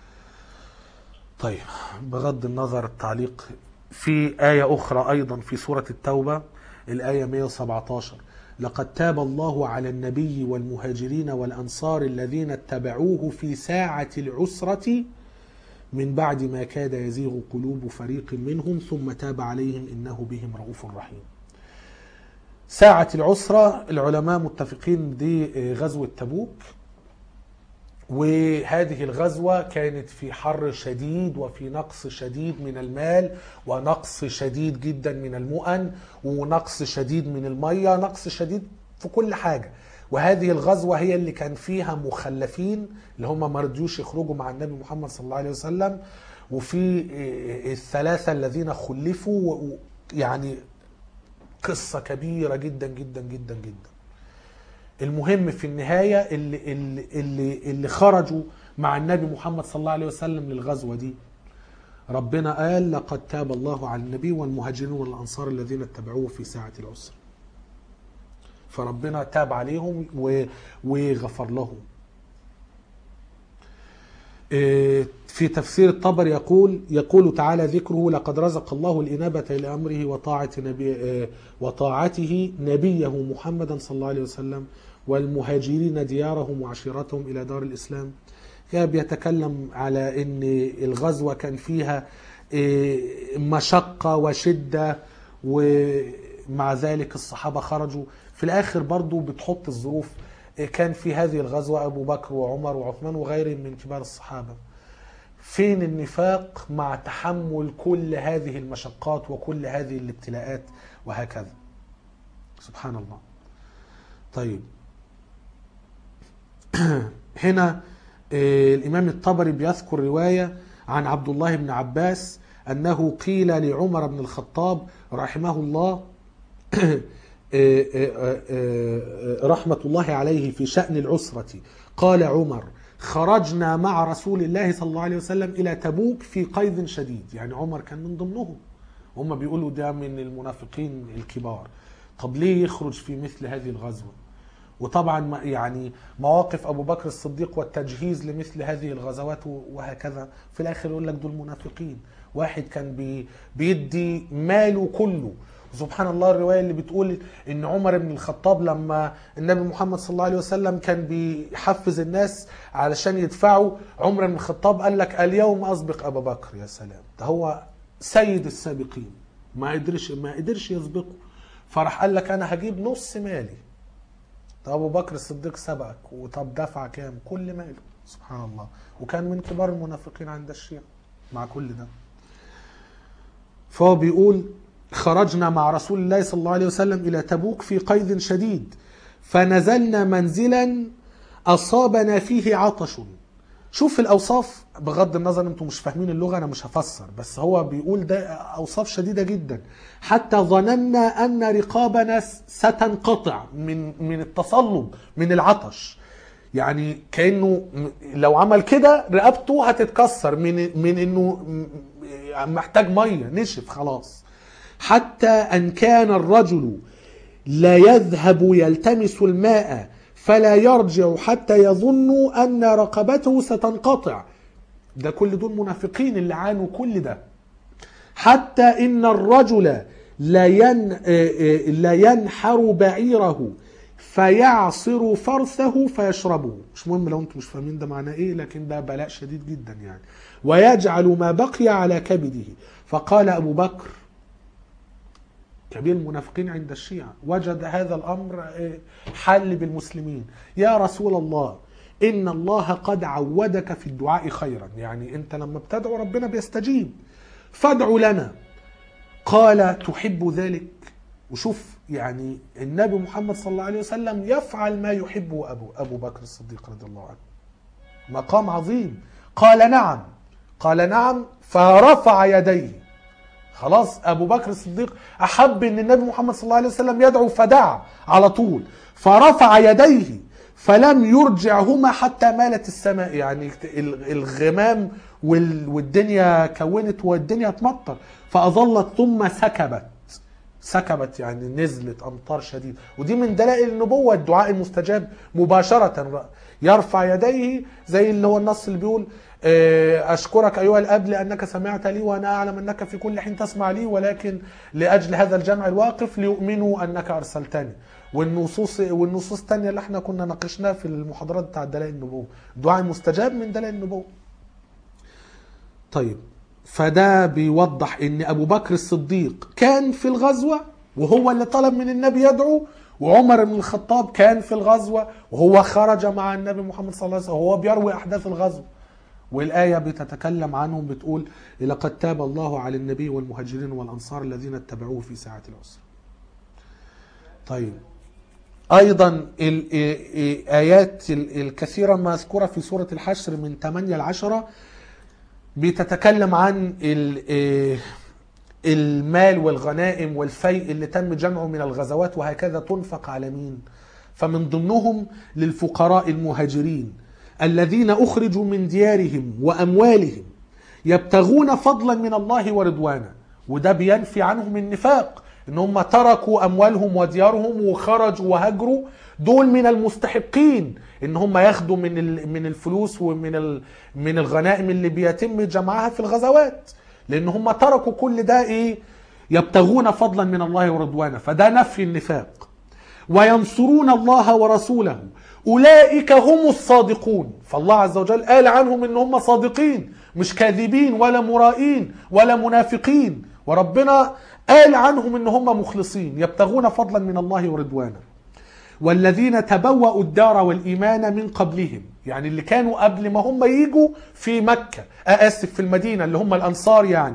طيب بغض النظر التعليق في آية أخرى أيضا في سورة التوبة الآية 117 لقد تاب الله على النبي والمهاجرين والأنصار الذين اتبعوه في ساعة العسرة من بعد ما كاد يزيغ قلوب فريق منهم ثم تاب عليهم إنه بهم رؤوف رحيم ساعة العسرة العلماء متفقين دي غزوة تبوك وهذه الغزوة كانت في حر شديد وفي نقص شديد من المال ونقص شديد جدا من المؤن ونقص شديد من المية نقص شديد في كل حاجة وهذه الغزوة هي اللي كان فيها مخلفين اللي هم ما رضيوش يخرجوا مع النبي محمد صلى الله عليه وسلم وفي الثلاثة الذين خلفوا و- يعني قصة كبيرة جدا جدا جدا جدا المهم في النهاية اللي, اللي, اللي, اللي خرجوا مع النبي محمد صلى الله عليه وسلم للغزوة دي ربنا قال لقد تاب الله على النبي والمهاجرين والأنصار الذين اتبعوه في ساعة العسر فربنا تاب عليهم و- وغفر لهم إيه، في تفسير الطبر يقول يقول تعالى ذكره لقد رزق الله الإنابة إلى أمره وطاعة نبي إيه، وطاعته نبيه محمدا صلى الله عليه وسلم والمهاجرين ديارهم وعشيرتهم إلى دار الإسلام كان بيتكلم على أن الغزوة كان فيها إيه، مشقة وشدة ومع ذلك الصحابة خرجوا في الآخر برضو بتحط الظروف كان في هذه الغزوة أبو بكر وعمر وعثمان وغيرهم من كبار الصحابة فين النفاق مع تحمل كل هذه المشقات وكل هذه الابتلاءات وهكذا سبحان الله طيب هنا آه، الإمام الطبري بيذكر رواية عن عبد الله بن عباس أنه قيل لعمر بن الخطاب رحمه الله آه، آه، آه، رحمة الله عليه في شأن العسرة قال عمر خرجنا مع رسول الله صلى الله عليه وسلم إلى تبوك في قيد شديد يعني عمر كان من ضمنهم هم بيقولوا ده من المنافقين الكبار طب ليه يخرج في مثل هذه الغزوة وطبعا ما- يعني مواقف ابو بكر الصديق والتجهيز لمثل هذه الغزوات وهكذا في الاخر يقول لك دول منافقين واحد كان بي بيدي ماله كله سبحان الله الروايه اللي بتقول ان عمر بن الخطاب لما النبي محمد صلى الله عليه وسلم كان بيحفز الناس علشان يدفعوا عمر بن الخطاب قال لك اليوم اسبق ابا بكر يا سلام ده هو سيد السابقين ما قدرش ما قدرش يسبقه فراح قال لك انا هجيب نص مالي طب ابو بكر الصديق سبقك وطب دفع كام كل ماله سبحان الله وكان من كبار المنافقين عند الشيعة مع كل ده فهو بيقول خرجنا مع رسول الله صلى الله عليه وسلم الى تبوك في قيد شديد فنزلنا منزلا اصابنا فيه عطش شوف الاوصاف بغض النظر انتم مش فاهمين اللغه انا مش هفسر بس هو بيقول ده اوصاف شديده جدا حتى ظننا ان رقابنا ستنقطع من من التصلب من العطش يعني كانه م- لو عمل كده رقبته هتتكسر من من انه م- محتاج ميه نشف خلاص حتى ان كان الرجل لا يذهب يلتمس الماء فلا يرجع حتى يظن ان رقبته ستنقطع ده كل دول منافقين اللي عانوا كل ده حتى ان الرجل لا ين آه، آه، لا ينحر بعيره فيعصر فرثه فيشربه مش مهم لو انتم مش فاهمين ده معناه ايه لكن ده بلاء شديد جدا يعني ويجعل ما بقي على كبده فقال ابو بكر كبير المنافقين عند الشيعة وجد هذا الأمر آه، حل بالمسلمين يا رسول الله إن الله قد عودك في الدعاء خيرا يعني أنت لما بتدعو ربنا بيستجيب فادعوا لنا قال تحب ذلك وشوف يعني النبي محمد صلى الله عليه وسلم يفعل ما يحبه أبو, أبو بكر الصديق رضي الله عنه مقام عظيم قال نعم قال نعم فرفع يديه خلاص ابو بكر الصديق احب ان النبي محمد صلى الله عليه وسلم يدعو فدعا على طول فرفع يديه فلم يرجعهما حتى مالت السماء يعني ال- الغمام وال- والدنيا كونت والدنيا تمطر فاظلت ثم سكبت سكبت يعني نزلت امطار شديد ودي من دلائل النبوه الدعاء المستجاب مباشره يرفع يديه زي اللي هو النص اللي بيقول آه، اشكرك ايها الاب لانك سمعت لي وانا اعلم انك في كل حين تسمع لي ولكن لاجل هذا الجمع الواقف ليؤمنوا انك ارسلتني والنصوص والنصوص الثانيه اللي احنا كنا ناقشناها في المحاضرات بتاع دلائل النبوه الدعاء المستجاب من دلائل النبوه طيب فده بيوضح ان ابو بكر الصديق كان في الغزوه وهو اللي طلب من النبي يدعو وعمر بن الخطاب كان في الغزوه وهو خرج مع النبي محمد صلى الله عليه وسلم وهو بيروي احداث الغزوه والآية بتتكلم عنهم بتقول لقد تاب الله على النبي والمهاجرين والأنصار الذين اتبعوه في ساعة العسر طيب أيضا الآيات الكثيرة مذكورة في سورة الحشر من 8 ل 10 بتتكلم عن ال- آه، المال والغنائم والفيء اللي تم جمعه من الغزوات وهكذا تنفق على مين فمن ضمنهم للفقراء المهاجرين الذين اخرجوا من ديارهم واموالهم يبتغون فضلا من الله ورضوانا وده بينفي عنهم النفاق ان هم تركوا اموالهم وديارهم وخرجوا وهاجروا دول من المستحقين ان هم ياخدوا من ال- من الفلوس ومن ال- من الغنائم اللي بيتم جمعها في الغزوات لان هم تركوا كل ده ايه يبتغون فضلا من الله ورضوانا فده نفي النفاق وينصرون الله ورسوله اولئك هم الصادقون فالله عز وجل قال عنهم ان هم صادقين مش كاذبين ولا مرائين ولا منافقين وربنا قال عنهم ان هم مخلصين يبتغون فضلا من الله ورضوانا والذين تبوأوا الدار والإيمان من قبلهم يعني اللي كانوا قبل ما هم يجوا في مكة آسف في المدينة اللي هم الأنصار يعني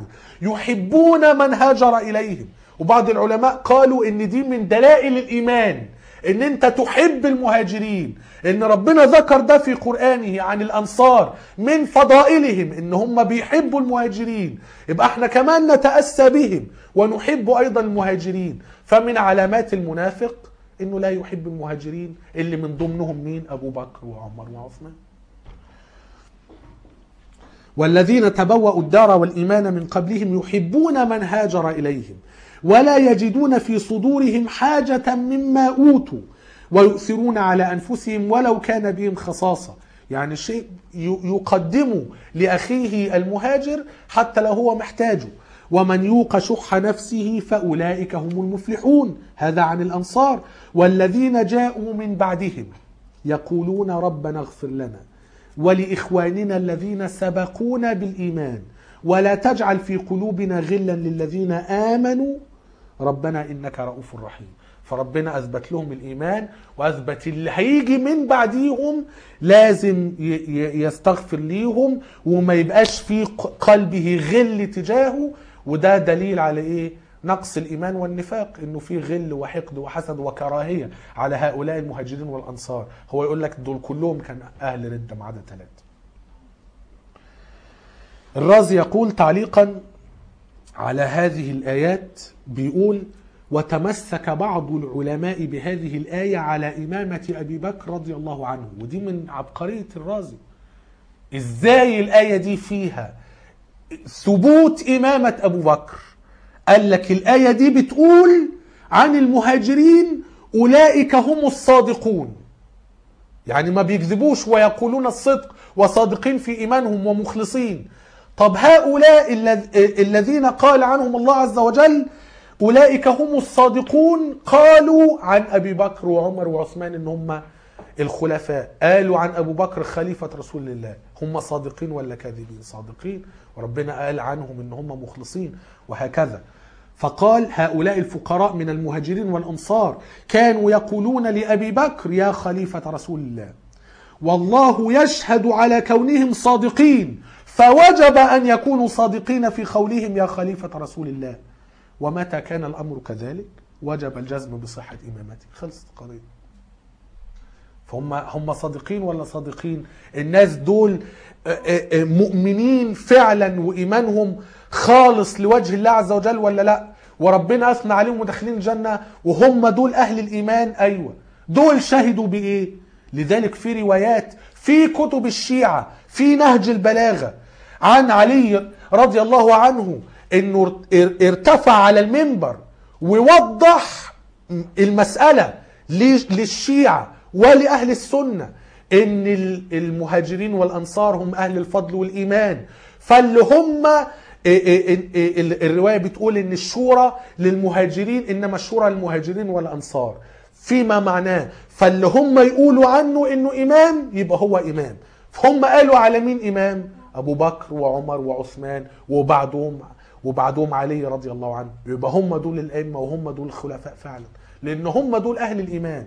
يحبون من هاجر إليهم وبعض العلماء قالوا إن دي من دلائل الإيمان ان انت تحب المهاجرين ان ربنا ذكر ده في قرآنه عن الانصار من فضائلهم ان هم بيحبوا المهاجرين يبقى احنا كمان نتأسى بهم ونحب ايضا المهاجرين فمن علامات المنافق انه لا يحب المهاجرين اللي من ضمنهم مين ابو بكر وعمر وعثمان والذين تبوأوا الدار والإيمان من قبلهم يحبون من هاجر إليهم ولا يجدون في صدورهم حاجة مما أوتوا ويؤثرون على أنفسهم ولو كان بهم خصاصة يعني شيء ي- يقدمه لأخيه المهاجر حتى لو هو محتاجه ومن يوق شح نفسه فأولئك هم المفلحون هذا عن الأنصار والذين جاءوا من بعدهم يقولون ربنا اغفر لنا ولإخواننا الذين سبقونا بالإيمان ولا تجعل في قلوبنا غلا للذين آمنوا ربنا إنك رؤوف رحيم فربنا أثبت لهم الإيمان وأثبت اللي هيجي من بعديهم لازم ي- ي- يستغفر ليهم وما يبقاش في ق- قلبه غل تجاهه وده دليل على إيه نقص الإيمان والنفاق إنه في غل وحقد وحسد وكراهية على هؤلاء المهاجرين والأنصار هو يقول لك دول كلهم كان أهل ردة ما عدا ثلاثة الرازي يقول تعليقا على هذه الآيات بيقول وتمسك بعض العلماء بهذه الآية على إمامة أبي بكر رضي الله عنه ودي من عبقرية الرازي إزاي الآية دي فيها ثبوت إمامة أبو بكر قال لك الآية دي بتقول عن المهاجرين أولئك هم الصادقون يعني ما بيكذبوش ويقولون الصدق وصادقين في إيمانهم ومخلصين طب هؤلاء الذ- الذين قال عنهم الله عز وجل أولئك هم الصادقون قالوا عن أبي بكر وعمر وعثمان إن هم الخلفاء قالوا عن أبو بكر خليفة رسول الله هم صادقين ولا كاذبين صادقين وربنا قال عنهم إن هم مخلصين وهكذا فقال هؤلاء الفقراء من المهاجرين والأنصار كانوا يقولون لأبي بكر يا خليفة رسول الله والله يشهد على كونهم صادقين فوجب أن يكونوا صادقين في قولهم يا خليفة رسول الله ومتى كان الأمر كذلك وجب الجزم بصحة إمامته خلصت القضية فهم هم صادقين ولا صادقين الناس دول آه، آه، آه، مؤمنين فعلا وإيمانهم خالص لوجه الله عز وجل ولا لا وربنا أثنى عليهم وداخلين الجنة وهم دول أهل الإيمان أيوة دول شهدوا بإيه لذلك في روايات في كتب الشيعة في نهج البلاغة عن علي رضي الله عنه انه ار- ارتفع على المنبر ووضح المسألة ليش- للشيعة ولأهل السنة ان ال- المهاجرين والأنصار هم أهل الفضل والإيمان فاللي هم إيه إيه إيه ال- الرواية بتقول ان الشورى للمهاجرين انما الشورى للمهاجرين والأنصار فيما معناه فاللي هم يقولوا عنه انه امام يبقى هو امام فهم قالوا على مين امام ابو بكر وعمر وعثمان وبعدهم وبعدهم علي رضي الله عنه يبقى هم دول الائمه وهم دول الخلفاء فعلا لان هم دول اهل الايمان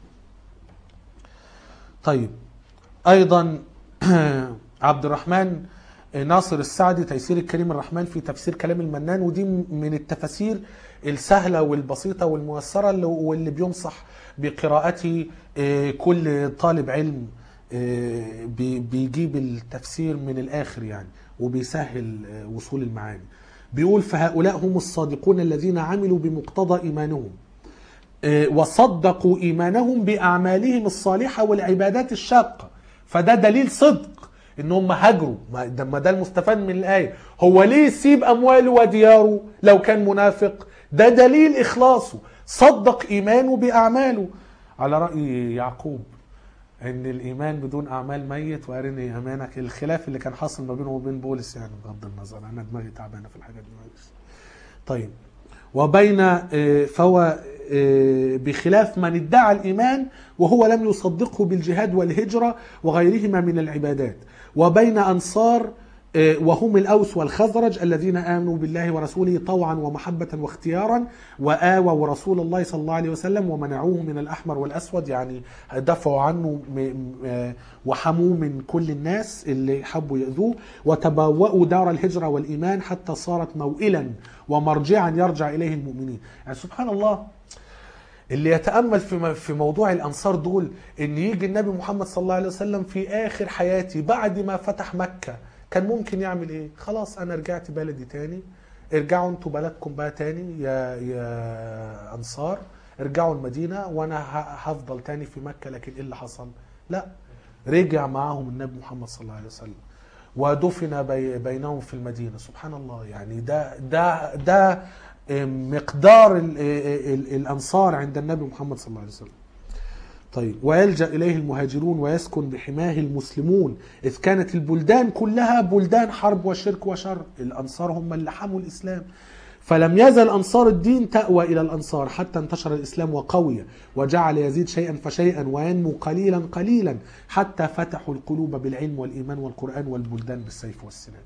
طيب ايضا عبد الرحمن ناصر السعدي تيسير الكريم الرحمن في تفسير كلام المنان ودي من التفاسير السهله والبسيطه والميسره اللي- واللي بينصح بقراءته آه، كل طالب علم آه، بي- بيجيب التفسير من الاخر يعني وبيسهل آه، وصول المعاني بيقول فهؤلاء هم الصادقون الذين عملوا بمقتضى ايمانهم آه، وصدقوا ايمانهم باعمالهم الصالحه والعبادات الشاقه فده دليل صدق ان هم هاجروا ما ده ما ده المستفاد من الايه هو ليه يسيب امواله ودياره لو كان منافق ده دليل اخلاصه صدق ايمانه باعماله على راي يعقوب ان الايمان بدون اعمال ميت وارني امانك الخلاف اللي كان حاصل ما بينه وبين بولس يعني بغض النظر انا دماغي تعبانه في الحاجات دي معلش طيب وبين آه، فهو آه، بخلاف من ادعى الإيمان وهو لم يصدقه بالجهاد والهجرة وغيرهما من العبادات وبين أنصار آه، وهم الأوس والخزرج الذين آمنوا بالله ورسوله طوعا ومحبة واختيارا وآووا رسول الله صلى الله عليه وسلم ومنعوه من الأحمر والأسود يعني دفعوا عنه م- م- آه، وحموه من كل الناس اللي حبوا يأذوه وتبوأوا دار الهجرة والإيمان حتى صارت موئلا ومرجعا يرجع إليه المؤمنين يعني سبحان الله اللي يتامل في م- في موضوع الانصار دول ان يجي النبي محمد صلى الله عليه وسلم في اخر حياتي بعد ما فتح مكه كان ممكن يعمل ايه خلاص انا رجعت بلدي تاني ارجعوا انتوا بلدكم بقى تاني يا يا انصار ارجعوا المدينه وانا ه- هفضل تاني في مكه لكن ايه اللي حصل لا رجع معاهم النبي محمد صلى الله عليه وسلم ودفن بي- بينهم في المدينه سبحان الله يعني ده ده ده مقدار ال ال الانصار عند النبي محمد صلى الله عليه وسلم طيب ويلجا اليه المهاجرون ويسكن بحماه المسلمون اذ كانت البلدان كلها بلدان حرب وشرك وشر الانصار هم اللي حموا الاسلام فلم يزل انصار الدين تاوى الى الانصار حتى انتشر الاسلام وقوي وجعل يزيد شيئا فشيئا وينمو قليلا قليلا حتى فتحوا القلوب بالعلم والايمان والقران والبلدان بالسيف والسنان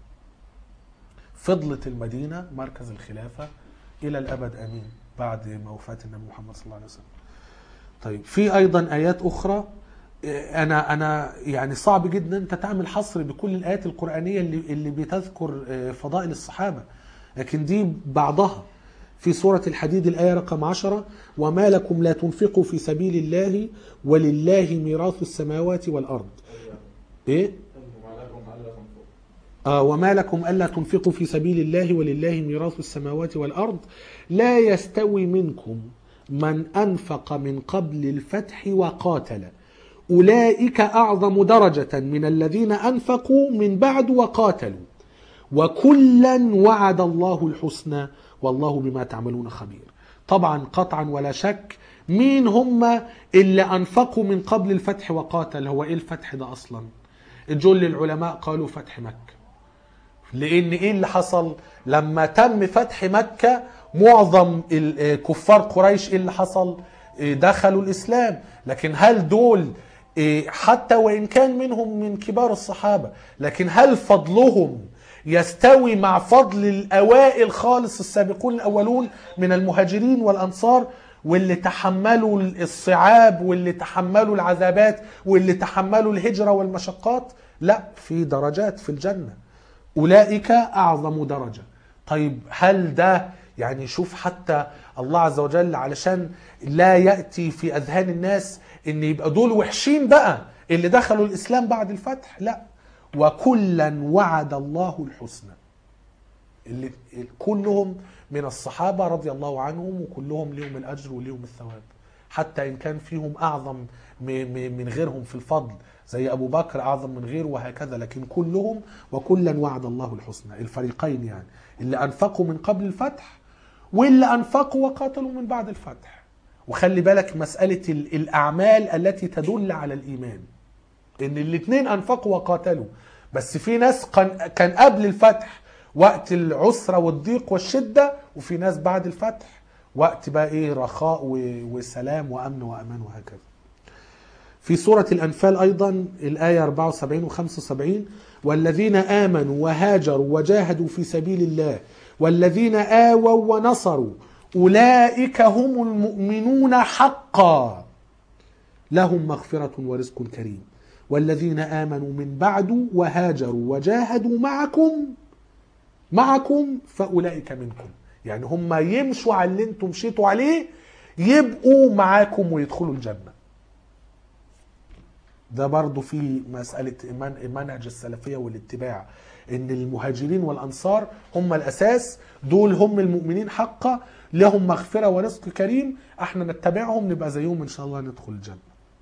فضلت المدينه مركز الخلافه الى الابد امين بعد ما وفاه النبي محمد صلى الله عليه وسلم طيب في ايضا ايات اخرى إيه، انا انا يعني صعب جدا انت تعمل حصر بكل الايات القرانيه اللي اللي بتذكر آه، فضائل الصحابه لكن دي بعضها في سورة الحديد الآية رقم عشرة وما لكم لا تنفقوا في سبيل الله ولله ميراث السماوات والأرض إيه؟ وما لكم ألا تنفقوا آه وما لكم ألا تنفقوا في سبيل الله ولله ميراث السماوات والأرض لا يستوي منكم من أنفق من قبل الفتح وقاتل أولئك أعظم درجة من الذين أنفقوا من بعد وقاتلوا وكلا وعد الله الحسنى والله بما تعملون خبير طبعا قطعا ولا شك مين هم اللي أنفقوا من قبل الفتح وقاتل هو إيه الفتح ده أصلا جل العلماء قالوا فتح مكة لان ايه اللي حصل لما تم فتح مكة معظم ال- آه، كفار قريش ايه اللي حصل آه، دخلوا الاسلام لكن هل دول آه، حتى وان كان منهم من كبار الصحابة لكن هل فضلهم يستوي مع فضل الاوائل خالص السابقون الاولون من المهاجرين والانصار واللي تحملوا الصعاب واللي تحملوا العذابات واللي تحملوا الهجرة والمشقات لا في درجات في الجنة أولئك أعظم درجة طيب هل ده يعني شوف حتى الله عز وجل علشان لا يأتي في أذهان الناس إن يبقى دول وحشين بقى اللي دخلوا الإسلام بعد الفتح لا وكلا وعد الله الحسنى اللي كلهم من الصحابة رضي الله عنهم وكلهم ليهم الأجر وليهم الثواب حتى إن كان فيهم أعظم م- م- من غيرهم في الفضل زي أبو بكر أعظم من غيره وهكذا لكن كلهم وكلا وعد الله الحسنى الفريقين يعني اللي أنفقوا من قبل الفتح واللي أنفقوا وقاتلوا من بعد الفتح وخلي بالك مسألة ال- الأعمال التي تدل على الإيمان ان الاثنين انفقوا وقاتلوا بس في ناس كان كان قبل الفتح وقت العسره والضيق والشده وفي ناس بعد الفتح وقت بقى ايه رخاء و- وسلام وامن وامان وهكذا في سورة الأنفال أيضا الآية 74 و 75 والذين آمنوا وهاجروا وجاهدوا في سبيل الله والذين آووا ونصروا أولئك هم المؤمنون حقا لهم مغفرة ورزق كريم والذين آمنوا من بعد وهاجروا وجاهدوا معكم معكم فأولئك منكم يعني هم يمشوا على اللي انتم مشيتوا عليه يبقوا معاكم ويدخلوا الجنة ده برضو في مسألة من- منهج السلفية والاتباع ان المهاجرين والانصار هم الاساس دول هم المؤمنين حقا لهم مغفرة ورزق كريم احنا نتبعهم نبقى زيهم ان شاء الله ندخل الجنة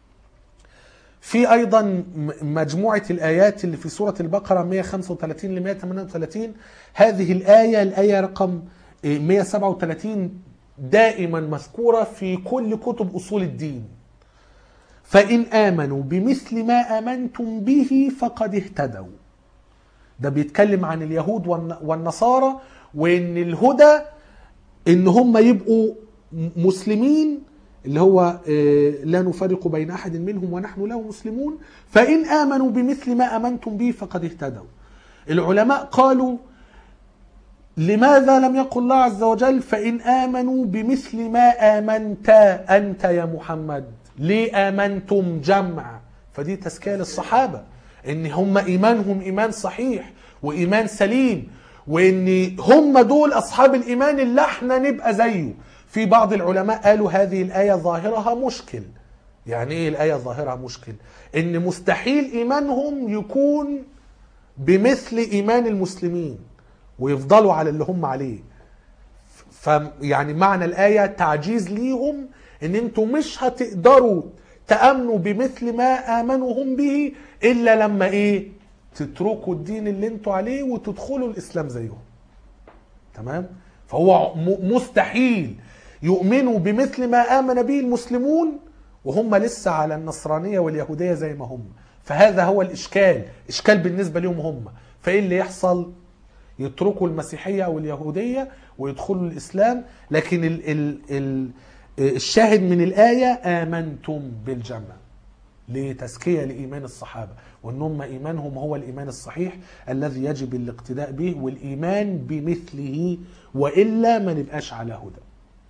في ايضا م- مجموعه الايات اللي في سوره البقره 135 ل 138 هذه الايه الايه رقم إيه، 137 دائما مذكوره في كل كتب اصول الدين فان امنوا بمثل ما امنتم به فقد اهتدوا ده بيتكلم عن اليهود والن- والنصارى وان الهدى ان هم يبقوا م- مسلمين اللي هو آه، لا نفرق بين احد منهم ونحن له مسلمون فان امنوا بمثل ما امنتم به فقد اهتدوا العلماء قالوا لماذا لم يقل الله عز وجل فان امنوا بمثل ما امنت انت يا محمد ليه امنتم جمع فدي تزكيه للصحابه ان هم ايمانهم ايمان صحيح وايمان سليم وان هم دول اصحاب الايمان اللي احنا نبقى زيه في بعض العلماء قالوا هذه الآية ظاهرها مشكل يعني ايه الآية ظاهرها مشكل ان مستحيل ايمانهم يكون بمثل ايمان المسلمين ويفضلوا على اللي هم عليه ف يعني معنى الآية تعجيز ليهم ان انتوا مش هتقدروا تأمنوا بمثل ما آمنوا هم به إلا لما ايه تتركوا الدين اللي انتوا عليه وتدخلوا الإسلام زيهم تمام فهو م- مستحيل يؤمنوا بمثل ما آمن به المسلمون وهم لسه على النصرانية واليهودية زي ما هم فهذا هو الإشكال إشكال بالنسبة لهم هم فإيه اللي يحصل يتركوا المسيحية أو اليهودية ويدخلوا الإسلام لكن ال ال ال الشاهد من الآية آمنتم بالجنة لتزكية لإيمان الصحابة وأن هم إيمانهم هو الإيمان الصحيح الذي يجب الاقتداء به والإيمان بمثله وإلا ما نبقاش على هدى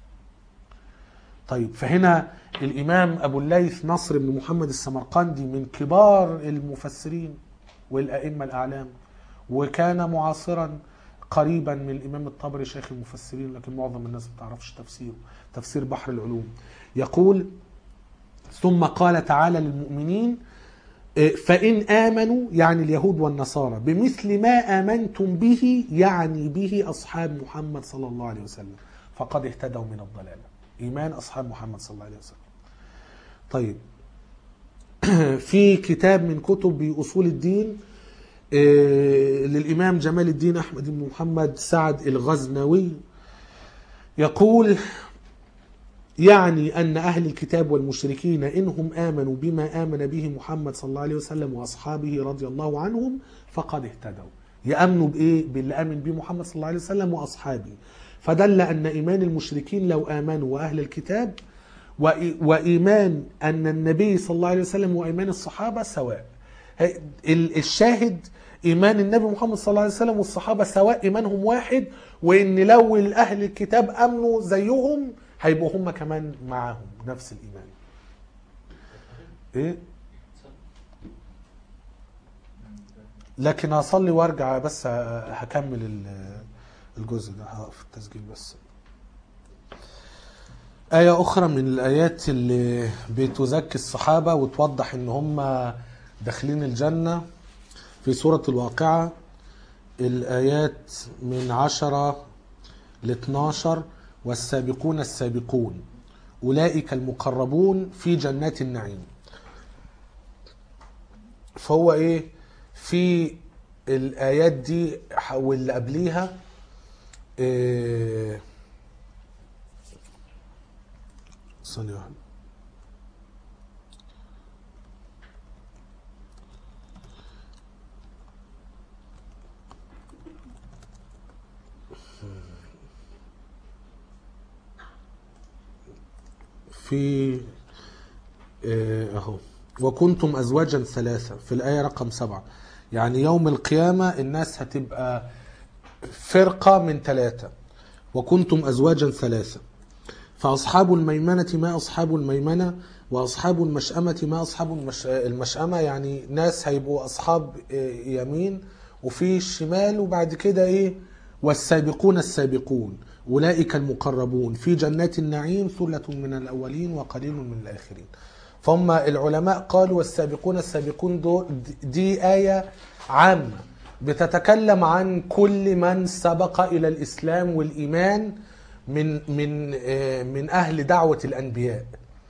طيب فهنا الإمام أبو الليث نصر بن محمد السمرقندي من كبار المفسرين والأئمة الأعلام وكان معاصرا قريبا من الإمام الطبري شيخ المفسرين لكن معظم الناس ما تعرفش تفسيره تفسير بحر العلوم يقول ثم قال تعالى للمؤمنين إيه، فإن آمنوا يعني اليهود والنصارى بمثل ما آمنتم به يعني به أصحاب محمد صلى الله عليه وسلم فقد اهتدوا من الضلالة إيمان أصحاب محمد صلى الله عليه وسلم طيب في كتاب من كتب أصول الدين إيه، للإمام جمال الدين أحمد بن محمد سعد الغزنوي يقول يعني أن أهل الكتاب والمشركين إنهم آمنوا بما آمن به محمد صلى الله عليه وسلم وأصحابه رضي الله عنهم فقد اهتدوا يأمنوا بإيه؟ باللي آمن به محمد صلى الله عليه وسلم وأصحابه فدل أن إيمان المشركين لو آمنوا وأهل الكتاب وإي- وإيمان أن النبي صلى الله عليه وسلم وإيمان الصحابة سواء هي- ال- الشاهد إيمان النبي محمد صلى الله عليه وسلم والصحابة سواء إيمانهم واحد وإن لو أهل الكتاب أمنوا زيهم هيبقوا هم كمان معاهم نفس الإيمان إيه؟ لكن هصلي وارجع بس هكمل ال- الجزء ده هقف التسجيل بس آية أخرى من الآيات اللي بتزكي الصحابة وتوضح إن هم داخلين الجنة في سورة الواقعة الآيات من عشرة ل 12 والسابقون السابقون أولئك المقربون في جنات النعيم فهو إيه في الآيات دي واللي قبليها إيه ثانية واحدة في آه، اهو وكنتم ازواجا ثلاثه في الايه رقم سبعه يعني يوم القيامه الناس هتبقى فرقه من ثلاثه وكنتم ازواجا ثلاثه فاصحاب الميمنه ما اصحاب الميمنه واصحاب المشأمه ما اصحاب المش... المشأمه يعني ناس هيبقوا اصحاب آه، يمين وفي الشمال وبعد كده ايه والسابقون السابقون أولئك المقربون في جنات النعيم ثلة من الأولين وقليل من الآخرين فهم العلماء قالوا والسابقون السابقون دو دي آية عامة بتتكلم عن كل من سبق إلى الإسلام والإيمان من من آه، من أهل دعوة الأنبياء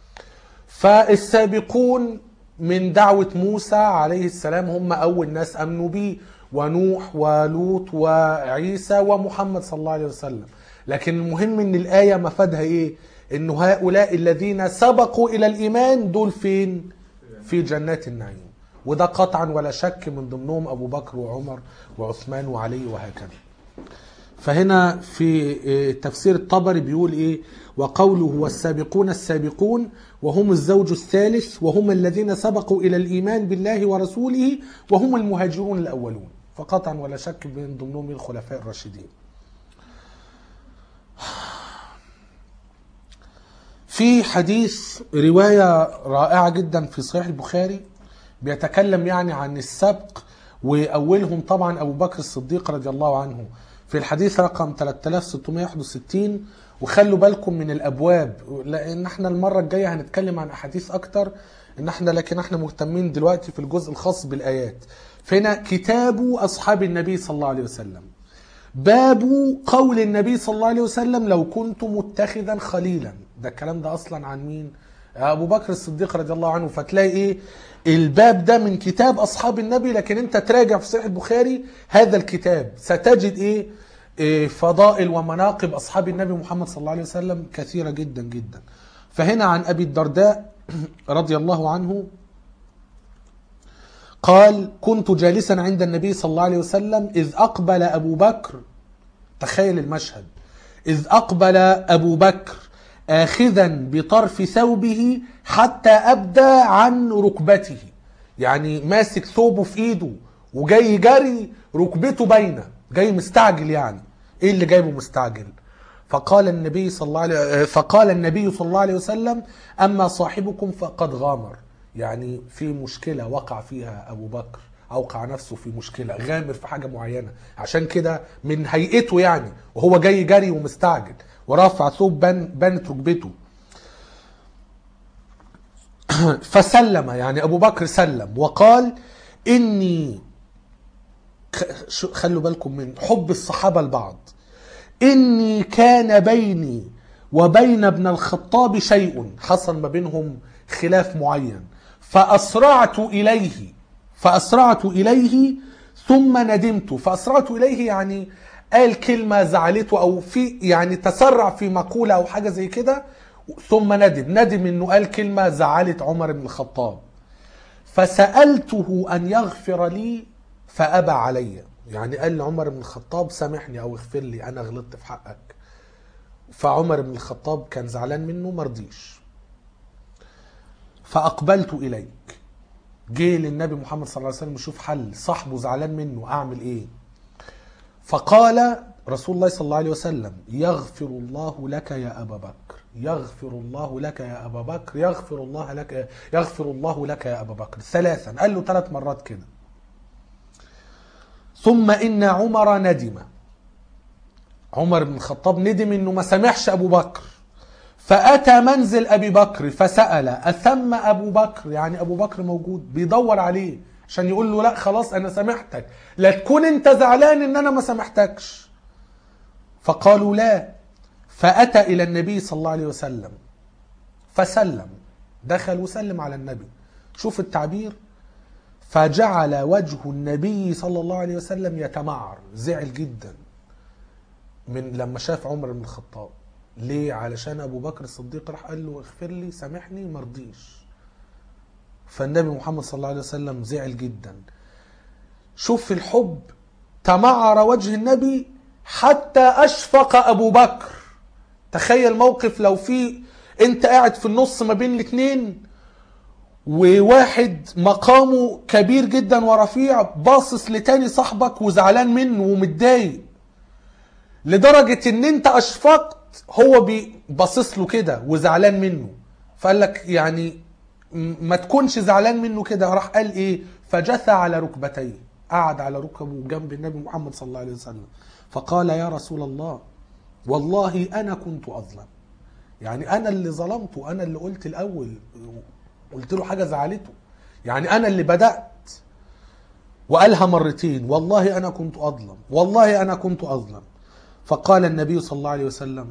فالسابقون من دعوة موسى عليه السلام هم أول ناس أمنوا به ونوح ولوط وعيسى ومحمد صلى الله عليه وسلم لكن المهم ان الآية مفادها ايه انه هؤلاء الذين سبقوا الى الايمان دول فين في جنات النعيم وده قطعا ولا شك من ضمنهم ابو بكر وعمر وعثمان وعلي وهكذا فهنا في تفسير الطبري بيقول ايه وقوله والسابقون السابقون وهم الزوج الثالث وهم الذين سبقوا الى الايمان بالله ورسوله وهم المهاجرون الاولون فقطعا ولا شك من ضمنهم الخلفاء الراشدين في حديث رواية رائعة جدا في صحيح البخاري بيتكلم يعني عن السبق وأولهم طبعا أبو بكر الصديق رضي الله عنه في الحديث رقم 3661 وخلوا بالكم من الابواب لان احنا المره الجايه هنتكلم عن احاديث اكتر ان احنا لكن احنا مهتمين دلوقتي في الجزء الخاص بالايات فهنا كتاب اصحاب النبي صلى الله عليه وسلم باب قول النبي صلى الله عليه وسلم لو كنت متخذا خليلا ده الكلام ده اصلا عن مين ابو بكر الصديق رضي الله عنه فتلاقي ايه الباب ده من كتاب اصحاب النبي لكن انت تراجع في صحيح البخاري هذا الكتاب ستجد ايه إيه فضائل ومناقب اصحاب النبي محمد صلى الله عليه وسلم كثيره جدا جدا فهنا عن ابي الدرداء رضي الله عنه قال كنت جالسا عند النبي صلى الله عليه وسلم اذ اقبل ابو بكر تخيل المشهد اذ اقبل ابو بكر اخذا بطرف ثوبه حتى ابدى عن ركبته يعني ماسك ثوبه في ايده وجاي جري ركبته باينه جاي مستعجل يعني ايه اللي جايبه مستعجل فقال النبي صلى الله عليه فقال النبي صلى الله عليه وسلم اما صاحبكم فقد غامر يعني في مشكله وقع فيها ابو بكر اوقع نفسه في مشكله غامر في حاجه معينه عشان كده من هيئته يعني وهو جاي جري ومستعجل ورافع ثوب بن بنت ركبته فسلم يعني ابو بكر سلم وقال اني خ- شو- خلوا بالكم من حب الصحابه لبعض اني كان بيني وبين ابن الخطاب شيء حصل ما بينهم خلاف معين فاسرعت اليه فاسرعت اليه ثم ندمت فاسرعت اليه يعني قال كلمه زعلته او في يعني تسرع في مقوله او حاجه زي كده ثم ندم ندم انه قال كلمه زعلت عمر بن الخطاب فسالته ان يغفر لي فابى علي يعني قال لعمر بن الخطاب سامحني او اغفر لي انا غلطت في حقك فعمر بن الخطاب كان زعلان منه مرضيش فاقبلت اليك جه للنبي محمد صلى الله عليه وسلم يشوف حل صاحبه زعلان منه اعمل ايه فقال رسول الله صلى الله عليه وسلم يغفر الله لك يا ابا بكر يغفر الله لك يا ابا بكر يغفر الله لك يغفر الله لك يا ابا بكر ثلاثا قال له ثلاث مرات كده ثم ان عمر ندم عمر بن الخطاب ندم انه ما سامحش ابو بكر فاتى منزل ابي بكر فسال اثم ابو بكر يعني ابو بكر موجود بيدور عليه عشان يقول له لا خلاص انا سامحتك لا تكون انت زعلان ان انا ما سامحتكش فقالوا لا فاتى الى النبي صلى الله عليه وسلم فسلم دخل وسلم على النبي شوف التعبير فجعل وجه النبي صلى الله عليه وسلم يتمعر زعل جدا من لما شاف عمر بن الخطاب ليه علشان ابو بكر الصديق راح قال له اغفر لي سامحني مرضيش فالنبي محمد صلى الله عليه وسلم زعل جدا شوف في الحب تمعر وجه النبي حتى اشفق ابو بكر تخيل موقف لو في انت قاعد في النص ما بين الاثنين وواحد مقامه كبير جدا ورفيع باصص لتاني صاحبك وزعلان منه ومتضايق لدرجة ان انت اشفقت هو بي- باصص له كده وزعلان منه فقال لك يعني م- ما تكونش زعلان منه كده راح قال ايه فجثى على ركبتيه قعد على ركبه جنب النبي محمد صلى الله عليه وسلم فقال يا رسول الله والله انا كنت اظلم يعني انا اللي ظلمته انا اللي قلت الاول قلت له حاجه زعلته يعني انا اللي بدات وقالها مرتين والله انا كنت اظلم والله انا كنت اظلم فقال النبي صلى الله عليه وسلم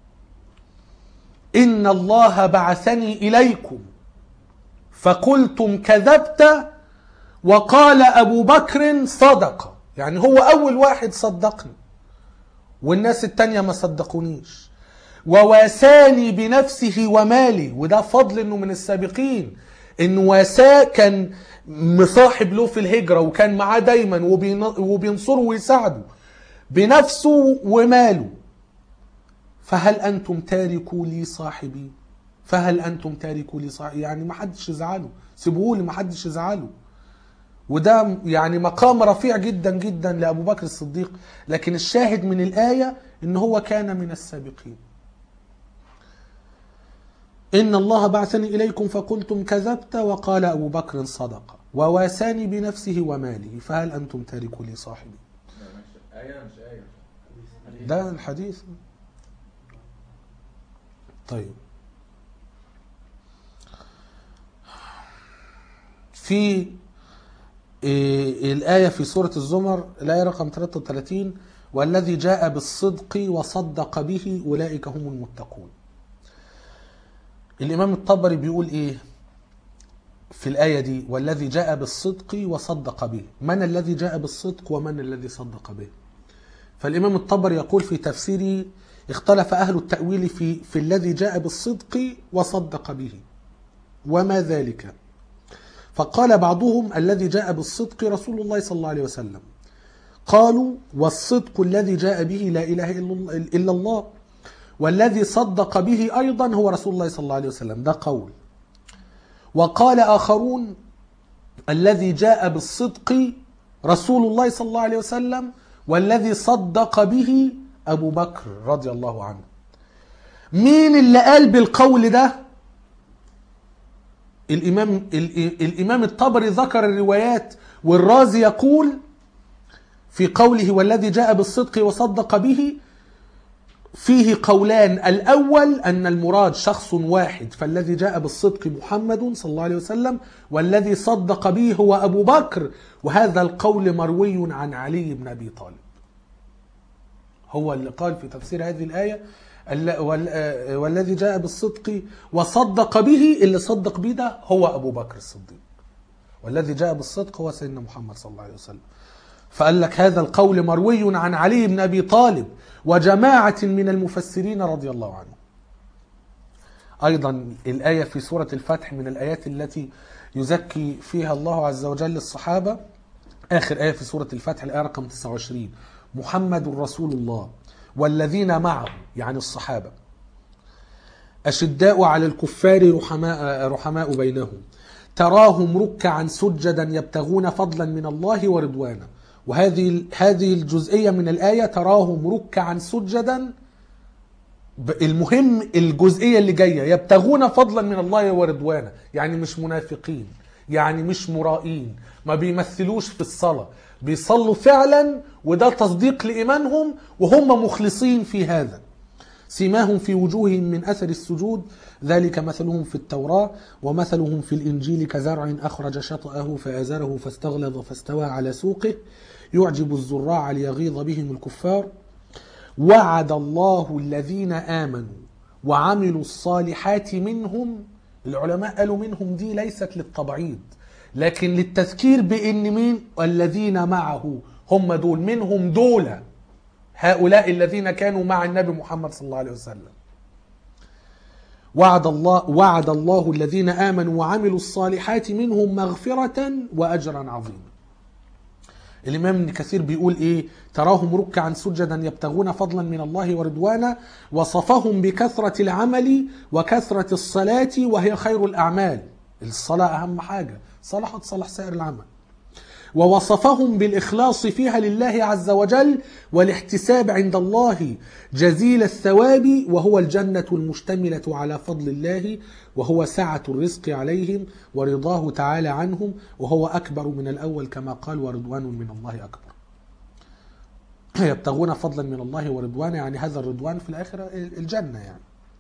ان الله بعثني اليكم فقلتم كذبت وقال ابو بكر صدق يعني هو اول واحد صدقني والناس التانية ما صدقونيش وواساني بنفسه ومالي وده فضل انه من السابقين انه واساه كان مصاحب له في الهجرة وكان معاه دايما وبين- وبينصره ويساعده بنفسه وماله فهل انتم تاركوا لي صاحبي فهل انتم تاركوا لي صاحبي يعني ما حدش يزعله سيبوه لي ما حدش يزعله وده يعني مقام رفيع جدا جدا لابو بكر الصديق لكن الشاهد من الايه ان هو كان من السابقين ان الله بعثني اليكم فقلتم كذبت وقال ابو بكر صدق وواساني بنفسه وماله فهل انتم تاركوا لي صاحبي ده مش آية مش آية ده الحديث طيب في إيه، الآية في سورة الزمر الآية رقم 33 والذي جاء بالصدق وصدق به أولئك هم المتقون الإمام الطبري بيقول إيه في الآية دي والذي جاء بالصدق وصدق به من الذي جاء بالصدق ومن الذي صدق به فالإمام الطبري يقول في تفسيره اختلف أهل التأويل في, في الذي جاء بالصدق وصدق به وما ذلك فقال بعضهم الذي جاء بالصدق رسول الله صلى الله عليه وسلم قالوا والصدق الذي جاء به لا إله إلا إلا الله والذي صدق به أيضا هو رسول الله صلى الله عليه وسلم ده قول وقال آخرون الذي جاء بالصدق رسول الله صلى الله عليه وسلم والذي صدق به أبو بكر رضي الله عنه مين اللي قال بالقول ده الإمام, ال- الإمام الطبري ذكر الروايات والرازي يقول في قوله والذي جاء بالصدق وصدق به فيه قولان الأول أن المراد شخص واحد فالذي جاء بالصدق محمد صلى الله عليه وسلم والذي صدق به هو أبو بكر وهذا القول مروي عن علي بن أبي طالب هو اللي قال في تفسير هذه الآية ال- وال- آه، والذي جاء بالصدق وصدق به اللي صدق به ده هو أبو بكر الصديق والذي جاء بالصدق هو سيدنا محمد صلى الله عليه وسلم فقال لك هذا القول مروي عن علي بن ابي طالب وجماعه من المفسرين رضي الله عنهم. ايضا الايه في سوره الفتح من الايات التي يزكي فيها الله عز وجل الصحابه اخر ايه في سوره الفتح الايه رقم 29 محمد رسول الله والذين معه يعني الصحابه أشداء على الكفار رحماء, رحماء بينهم تراهم ركعا سجدا يبتغون فضلا من الله ورضوانا وهذه هذه الجزئية من الآية تراهم ركعا سجدا ب- المهم الجزئية اللي جاية يبتغون فضلا من الله ورضوانا يعني مش منافقين يعني مش مرائين ما بيمثلوش في الصلاة بيصلوا فعلا وده تصديق لإيمانهم وهم مخلصين في هذا سيماهم في وجوههم من اثر السجود ذلك مثلهم في التوراه ومثلهم في الانجيل كزرع اخرج شطاه فازره فاستغلظ فاستوى على سوقه يعجب الزراع ليغيظ بهم الكفار وعد الله الذين امنوا وعملوا الصالحات منهم العلماء قالوا منهم دي ليست للتبعيض لكن للتذكير بان مين الذين معه هم دول منهم دول هؤلاء الذين كانوا مع النبي محمد صلى الله عليه وسلم وعد الله وعد الله الذين امنوا وعملوا الصالحات منهم مغفرة واجرا عظيما. الامام ابن كثير بيقول ايه؟ تراهم ركعا سجدا يبتغون فضلا من الله ورضوانا وصفهم بكثرة العمل وكثرة الصلاة وهي خير الاعمال. الصلاة اهم حاجة، صلحت صلح سائر العمل. ووصفهم بالإخلاص فيها لله عز وجل والاحتساب عند الله جزيل الثواب وهو الجنة المشتملة على فضل الله وهو سعة الرزق عليهم ورضاه تعالى عنهم وهو أكبر من الأول كما قال ورضوان من الله أكبر يبتغون فضلا من الله ورضوانا يعني هذا الرضوان في الآخرة الجنة يعني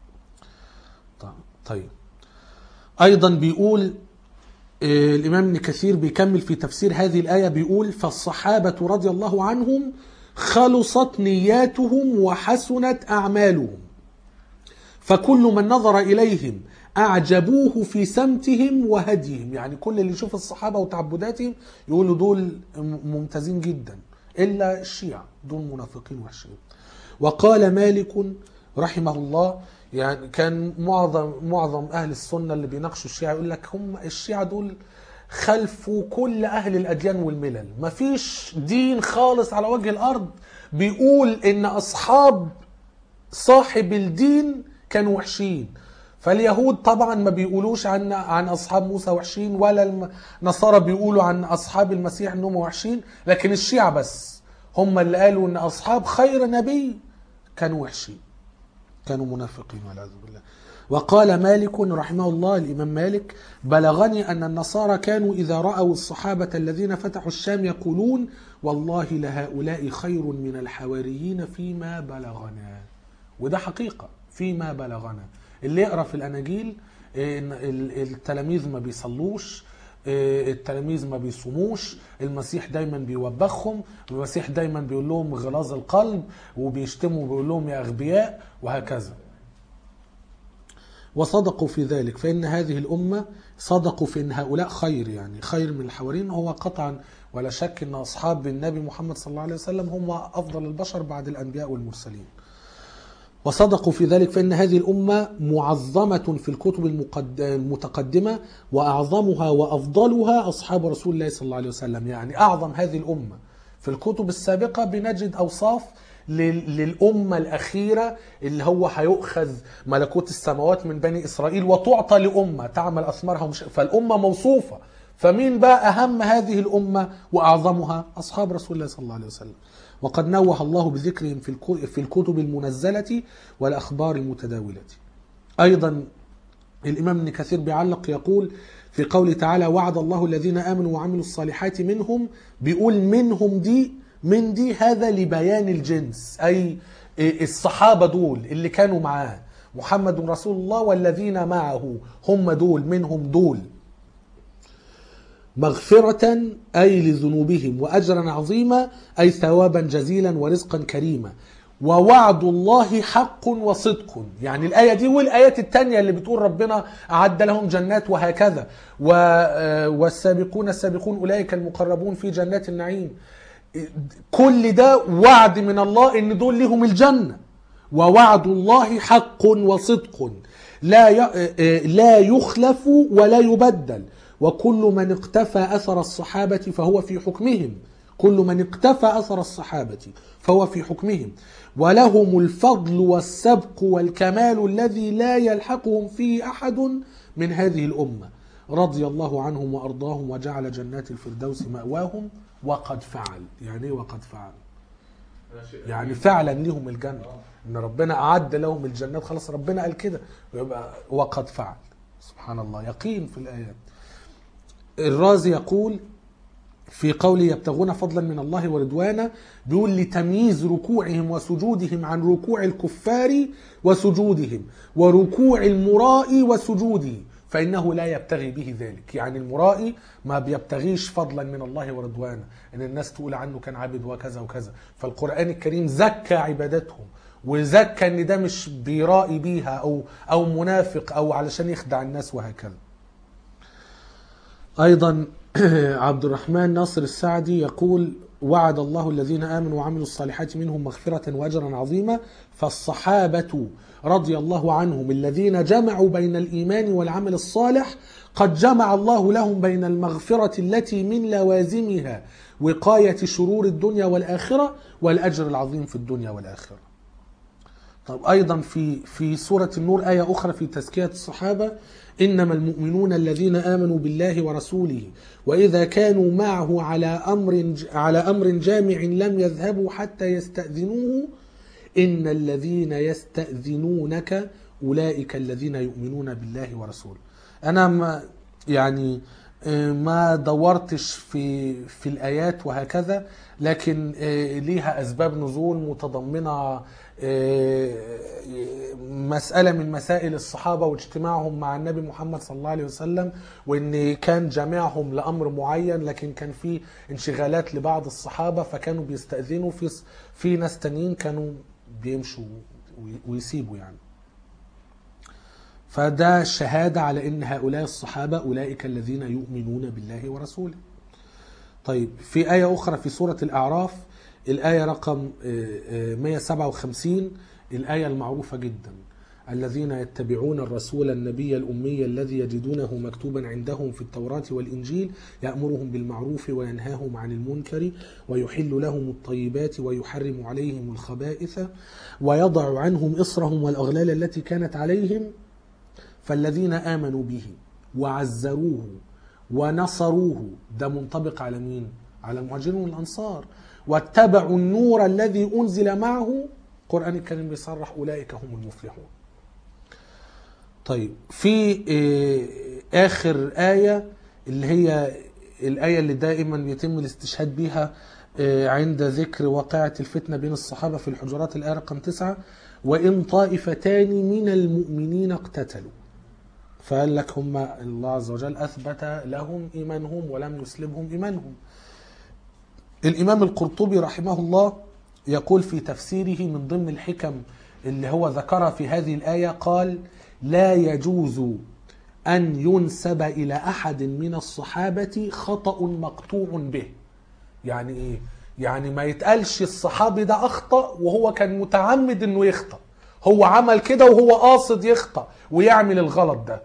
طيب أيضا بيقول الإمام ابن كثير بيكمل في تفسير هذه الآية بيقول فالصحابة رضي الله عنهم خلصت نياتهم وحسنت أعمالهم فكل من نظر إليهم أعجبوه في سمتهم وهديهم يعني كل اللي يشوف الصحابة وتعبداتهم يقولوا دول ممتازين جدا إلا الشيعة دول منافقين وحشين وقال مالك رحمه الله يعني كان معظم معظم اهل السنه اللي بيناقشوا الشيعه يقول لك هم الشيعه دول خلفوا كل اهل الاديان والملل مفيش دين خالص على وجه الارض بيقول ان اصحاب صاحب الدين كانوا وحشين فاليهود طبعا ما بيقولوش عن عن اصحاب موسى وحشين ولا النصارى بيقولوا عن اصحاب المسيح انهم وحشين لكن الشيعه بس هم اللي قالوا ان اصحاب خير نبي كانوا وحشين كانوا منافقين والعياذ بالله وقال مالك رحمه الله الإمام مالك بلغني أن النصارى كانوا إذا رأوا الصحابة الذين فتحوا الشام يقولون والله لهؤلاء خير من الحواريين فيما بلغنا وده حقيقة فيما بلغنا اللي يقرا في الاناجيل آه، إن ال- التلاميذ ما بيصلوش آه، التلاميذ ما بيصوموش المسيح دايما بيوبخهم المسيح دايما بيقول لهم غلاظ القلب وبيشتموا وبيقول لهم يا اغبياء وهكذا وصدقوا في ذلك فإن هذه الأمة صدقوا في أن هؤلاء خير يعني خير من الحواريين هو قطعا ولا شك أن أصحاب النبي محمد صلى الله عليه وسلم هم أفضل البشر بعد الأنبياء والمرسلين وصدقوا في ذلك فإن هذه الأمة معظمة في الكتب المقد- المتقدمة وأعظمها وأفضلها أصحاب رسول الله صلى الله عليه وسلم يعني أعظم هذه الأمة في الكتب السابقة بنجد أوصاف لل- للأمة الأخيرة اللي هو هيؤخذ ملكوت السماوات من بني إسرائيل وتعطى لأمة تعمل أثمارها ومش فالأمة موصوفة فمين بقى أهم هذه الأمة وأعظمها أصحاب رسول الله صلى الله عليه وسلم وقد نوه الله بذكرهم في الكو- في الكتب المنزلة والأخبار المتداولة أيضا الإمام ابن كثير بيعلق يقول في قوله تعالى وعد الله الذين آمنوا وعملوا الصالحات منهم بيقول منهم دي من دي هذا لبيان الجنس أي الصحابة دول اللي كانوا معاه محمد رسول الله والذين معه هم دول منهم دول مغفرة أي لذنوبهم وأجرا عظيما أي ثوابا جزيلا ورزقا كريما ووعد الله حق وصدق يعني الآية دي والآيات التانية اللي بتقول ربنا أعد لهم جنات وهكذا و- آه، والسابقون السابقون أولئك المقربون في جنات النعيم كل ده وعد من الله ان دول لهم الجنه ووعد الله حق وصدق لا ي- لا يخلف ولا يبدل وكل من اقتفى اثر الصحابه فهو في حكمهم كل من اقتفى اثر الصحابه فهو في حكمهم ولهم الفضل والسبق والكمال الذي لا يلحقهم فيه احد من هذه الامه رضي الله عنهم وارضاهم وجعل جنات الفردوس ماواهم وقد فعل يعني ايه وقد فعل يعني فعلا ليهم الجنه ان ربنا اعد لهم الجنات خلاص ربنا قال كده ويبقى وقد فعل سبحان الله يقين في الايات الرازي يقول في قوله يبتغون فضلا من الله ورضوانا بيقول لتمييز ركوعهم وسجودهم عن ركوع الكفار وسجودهم وركوع المراء وسجوده فإنه لا يبتغي به ذلك يعني المرائي ما بيبتغيش فضلا من الله ورضوانا إن الناس تقول عنه كان عابد وكذا وكذا فالقرآن الكريم زكى عبادتهم وزكى ان ده مش بيرائي بيها او او منافق او علشان يخدع الناس وهكذا ايضا عبد الرحمن ناصر السعدي يقول وعد الله الذين امنوا وعملوا الصالحات منهم مغفره واجرا عظيما فالصحابه رضي الله عنهم الذين جمعوا بين الايمان والعمل الصالح قد جمع الله لهم بين المغفره التي من لوازمها وقايه شرور الدنيا والاخره والاجر العظيم في الدنيا والاخره. طب ايضا في في سوره النور ايه اخرى في تزكيه الصحابه انما المؤمنون الذين امنوا بالله ورسوله واذا كانوا معه على امر على امر جامع لم يذهبوا حتى يستاذنوه ان الذين يستاذنونك اولئك الذين يؤمنون بالله ورسوله انا ما يعني ما دورتش في في الايات وهكذا لكن ليها اسباب نزول متضمنه مسألة من مسائل الصحابة واجتماعهم مع النبي محمد صلى الله عليه وسلم وإن كان جميعهم لأمر معين لكن كان في انشغالات لبعض الصحابة فكانوا بيستأذنوا في في ناس تانيين كانوا بيمشوا ويسيبوا يعني فده شهادة على أن هؤلاء الصحابة أولئك الذين يؤمنون بالله ورسوله طيب في آية أخرى في سورة الأعراف الآية رقم 157 الآية المعروفة جدا الذين يتبعون الرسول النبي الأمي الذي يجدونه مكتوبا عندهم في التوراة والإنجيل يأمرهم بالمعروف وينهاهم عن المنكر ويحل لهم الطيبات ويحرم عليهم الخبائث ويضع عنهم إصرهم والأغلال التي كانت عليهم فالذين آمنوا به وعزروه ونصروه ده منطبق على مين؟ على المهاجرين والأنصار واتبعوا النور الذي أنزل معه القرآن الكريم بيصرح أولئك هم المفلحون طيب في آخر آية اللي هي الآية اللي دائما يتم الاستشهاد بها عند ذكر واقعة الفتنة بين الصحابة في الحجرات الآية رقم تسعة وإن طائفتان من المؤمنين اقتتلوا فقال لك هم الله عز وجل أثبت لهم إيمانهم ولم يسلبهم إيمانهم الإمام القرطبي رحمه الله يقول في تفسيره من ضمن الحكم اللي هو ذكرها في هذه الآية قال لا يجوز أن ينسب إلى أحد من الصحابة خطأ مقطوع به يعني إيه؟ يعني ما يتقالش الصحابي ده أخطأ وهو كان متعمد إنه يخطأ هو عمل كده وهو قاصد يخطأ ويعمل الغلط ده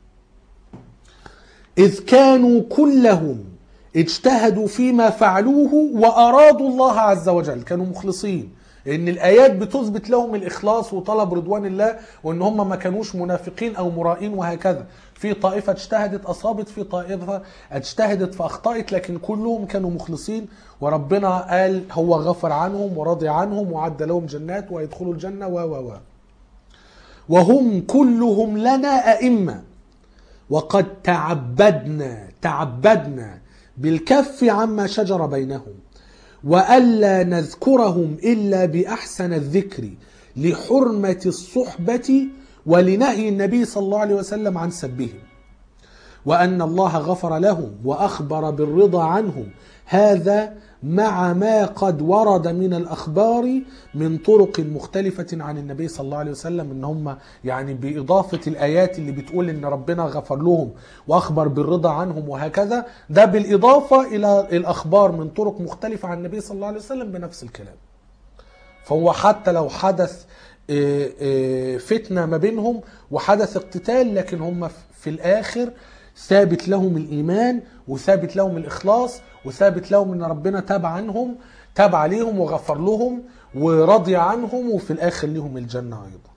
إذ كانوا كلهم اجتهدوا فيما فعلوه وأرادوا الله عز وجل كانوا مخلصين ان الايات بتثبت لهم الاخلاص وطلب رضوان الله وان هم ما كانوش منافقين او مرائين وهكذا في طائفه اجتهدت اصابت في طائفه اجتهدت فاخطات لكن كلهم كانوا مخلصين وربنا قال هو غفر عنهم ورضي عنهم وعد لهم جنات ويدخلوا الجنه و و و وهم كلهم لنا ائمه وقد تعبدنا تعبدنا بالكف عما شجر بينهم والا نذكرهم الا باحسن الذكر لحرمه الصحبه ولنهي النبي صلى الله عليه وسلم عن سبهم وان الله غفر لهم واخبر بالرضا عنهم هذا مع ما قد ورد من الاخبار من طرق مختلفه عن النبي صلى الله عليه وسلم ان هم يعني باضافه الايات اللي بتقول ان ربنا غفر لهم واخبر بالرضا عنهم وهكذا ده بالاضافه الى الاخبار من طرق مختلفه عن النبي صلى الله عليه وسلم بنفس الكلام فهو حتى لو حدث آه، آه، فتنه ما بينهم وحدث اقتتال لكن هم في الاخر ثابت لهم الايمان وثابت لهم الاخلاص وثابت لهم ان ربنا تاب عنهم تاب عليهم وغفر لهم ورضي عنهم وفي الاخر لهم الجنه ايضا.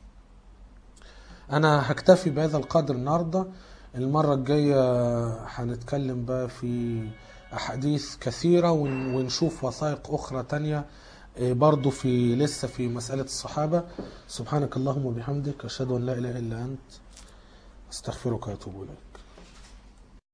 انا هكتفي بهذا القدر النهارده المره الجايه هنتكلم بقى في احاديث كثيره ون- ونشوف وثائق اخرى تانية إيه، برضو في لسه في مساله الصحابه سبحانك اللهم وبحمدك اشهد ان لا اله الا انت استغفرك واتوب اليك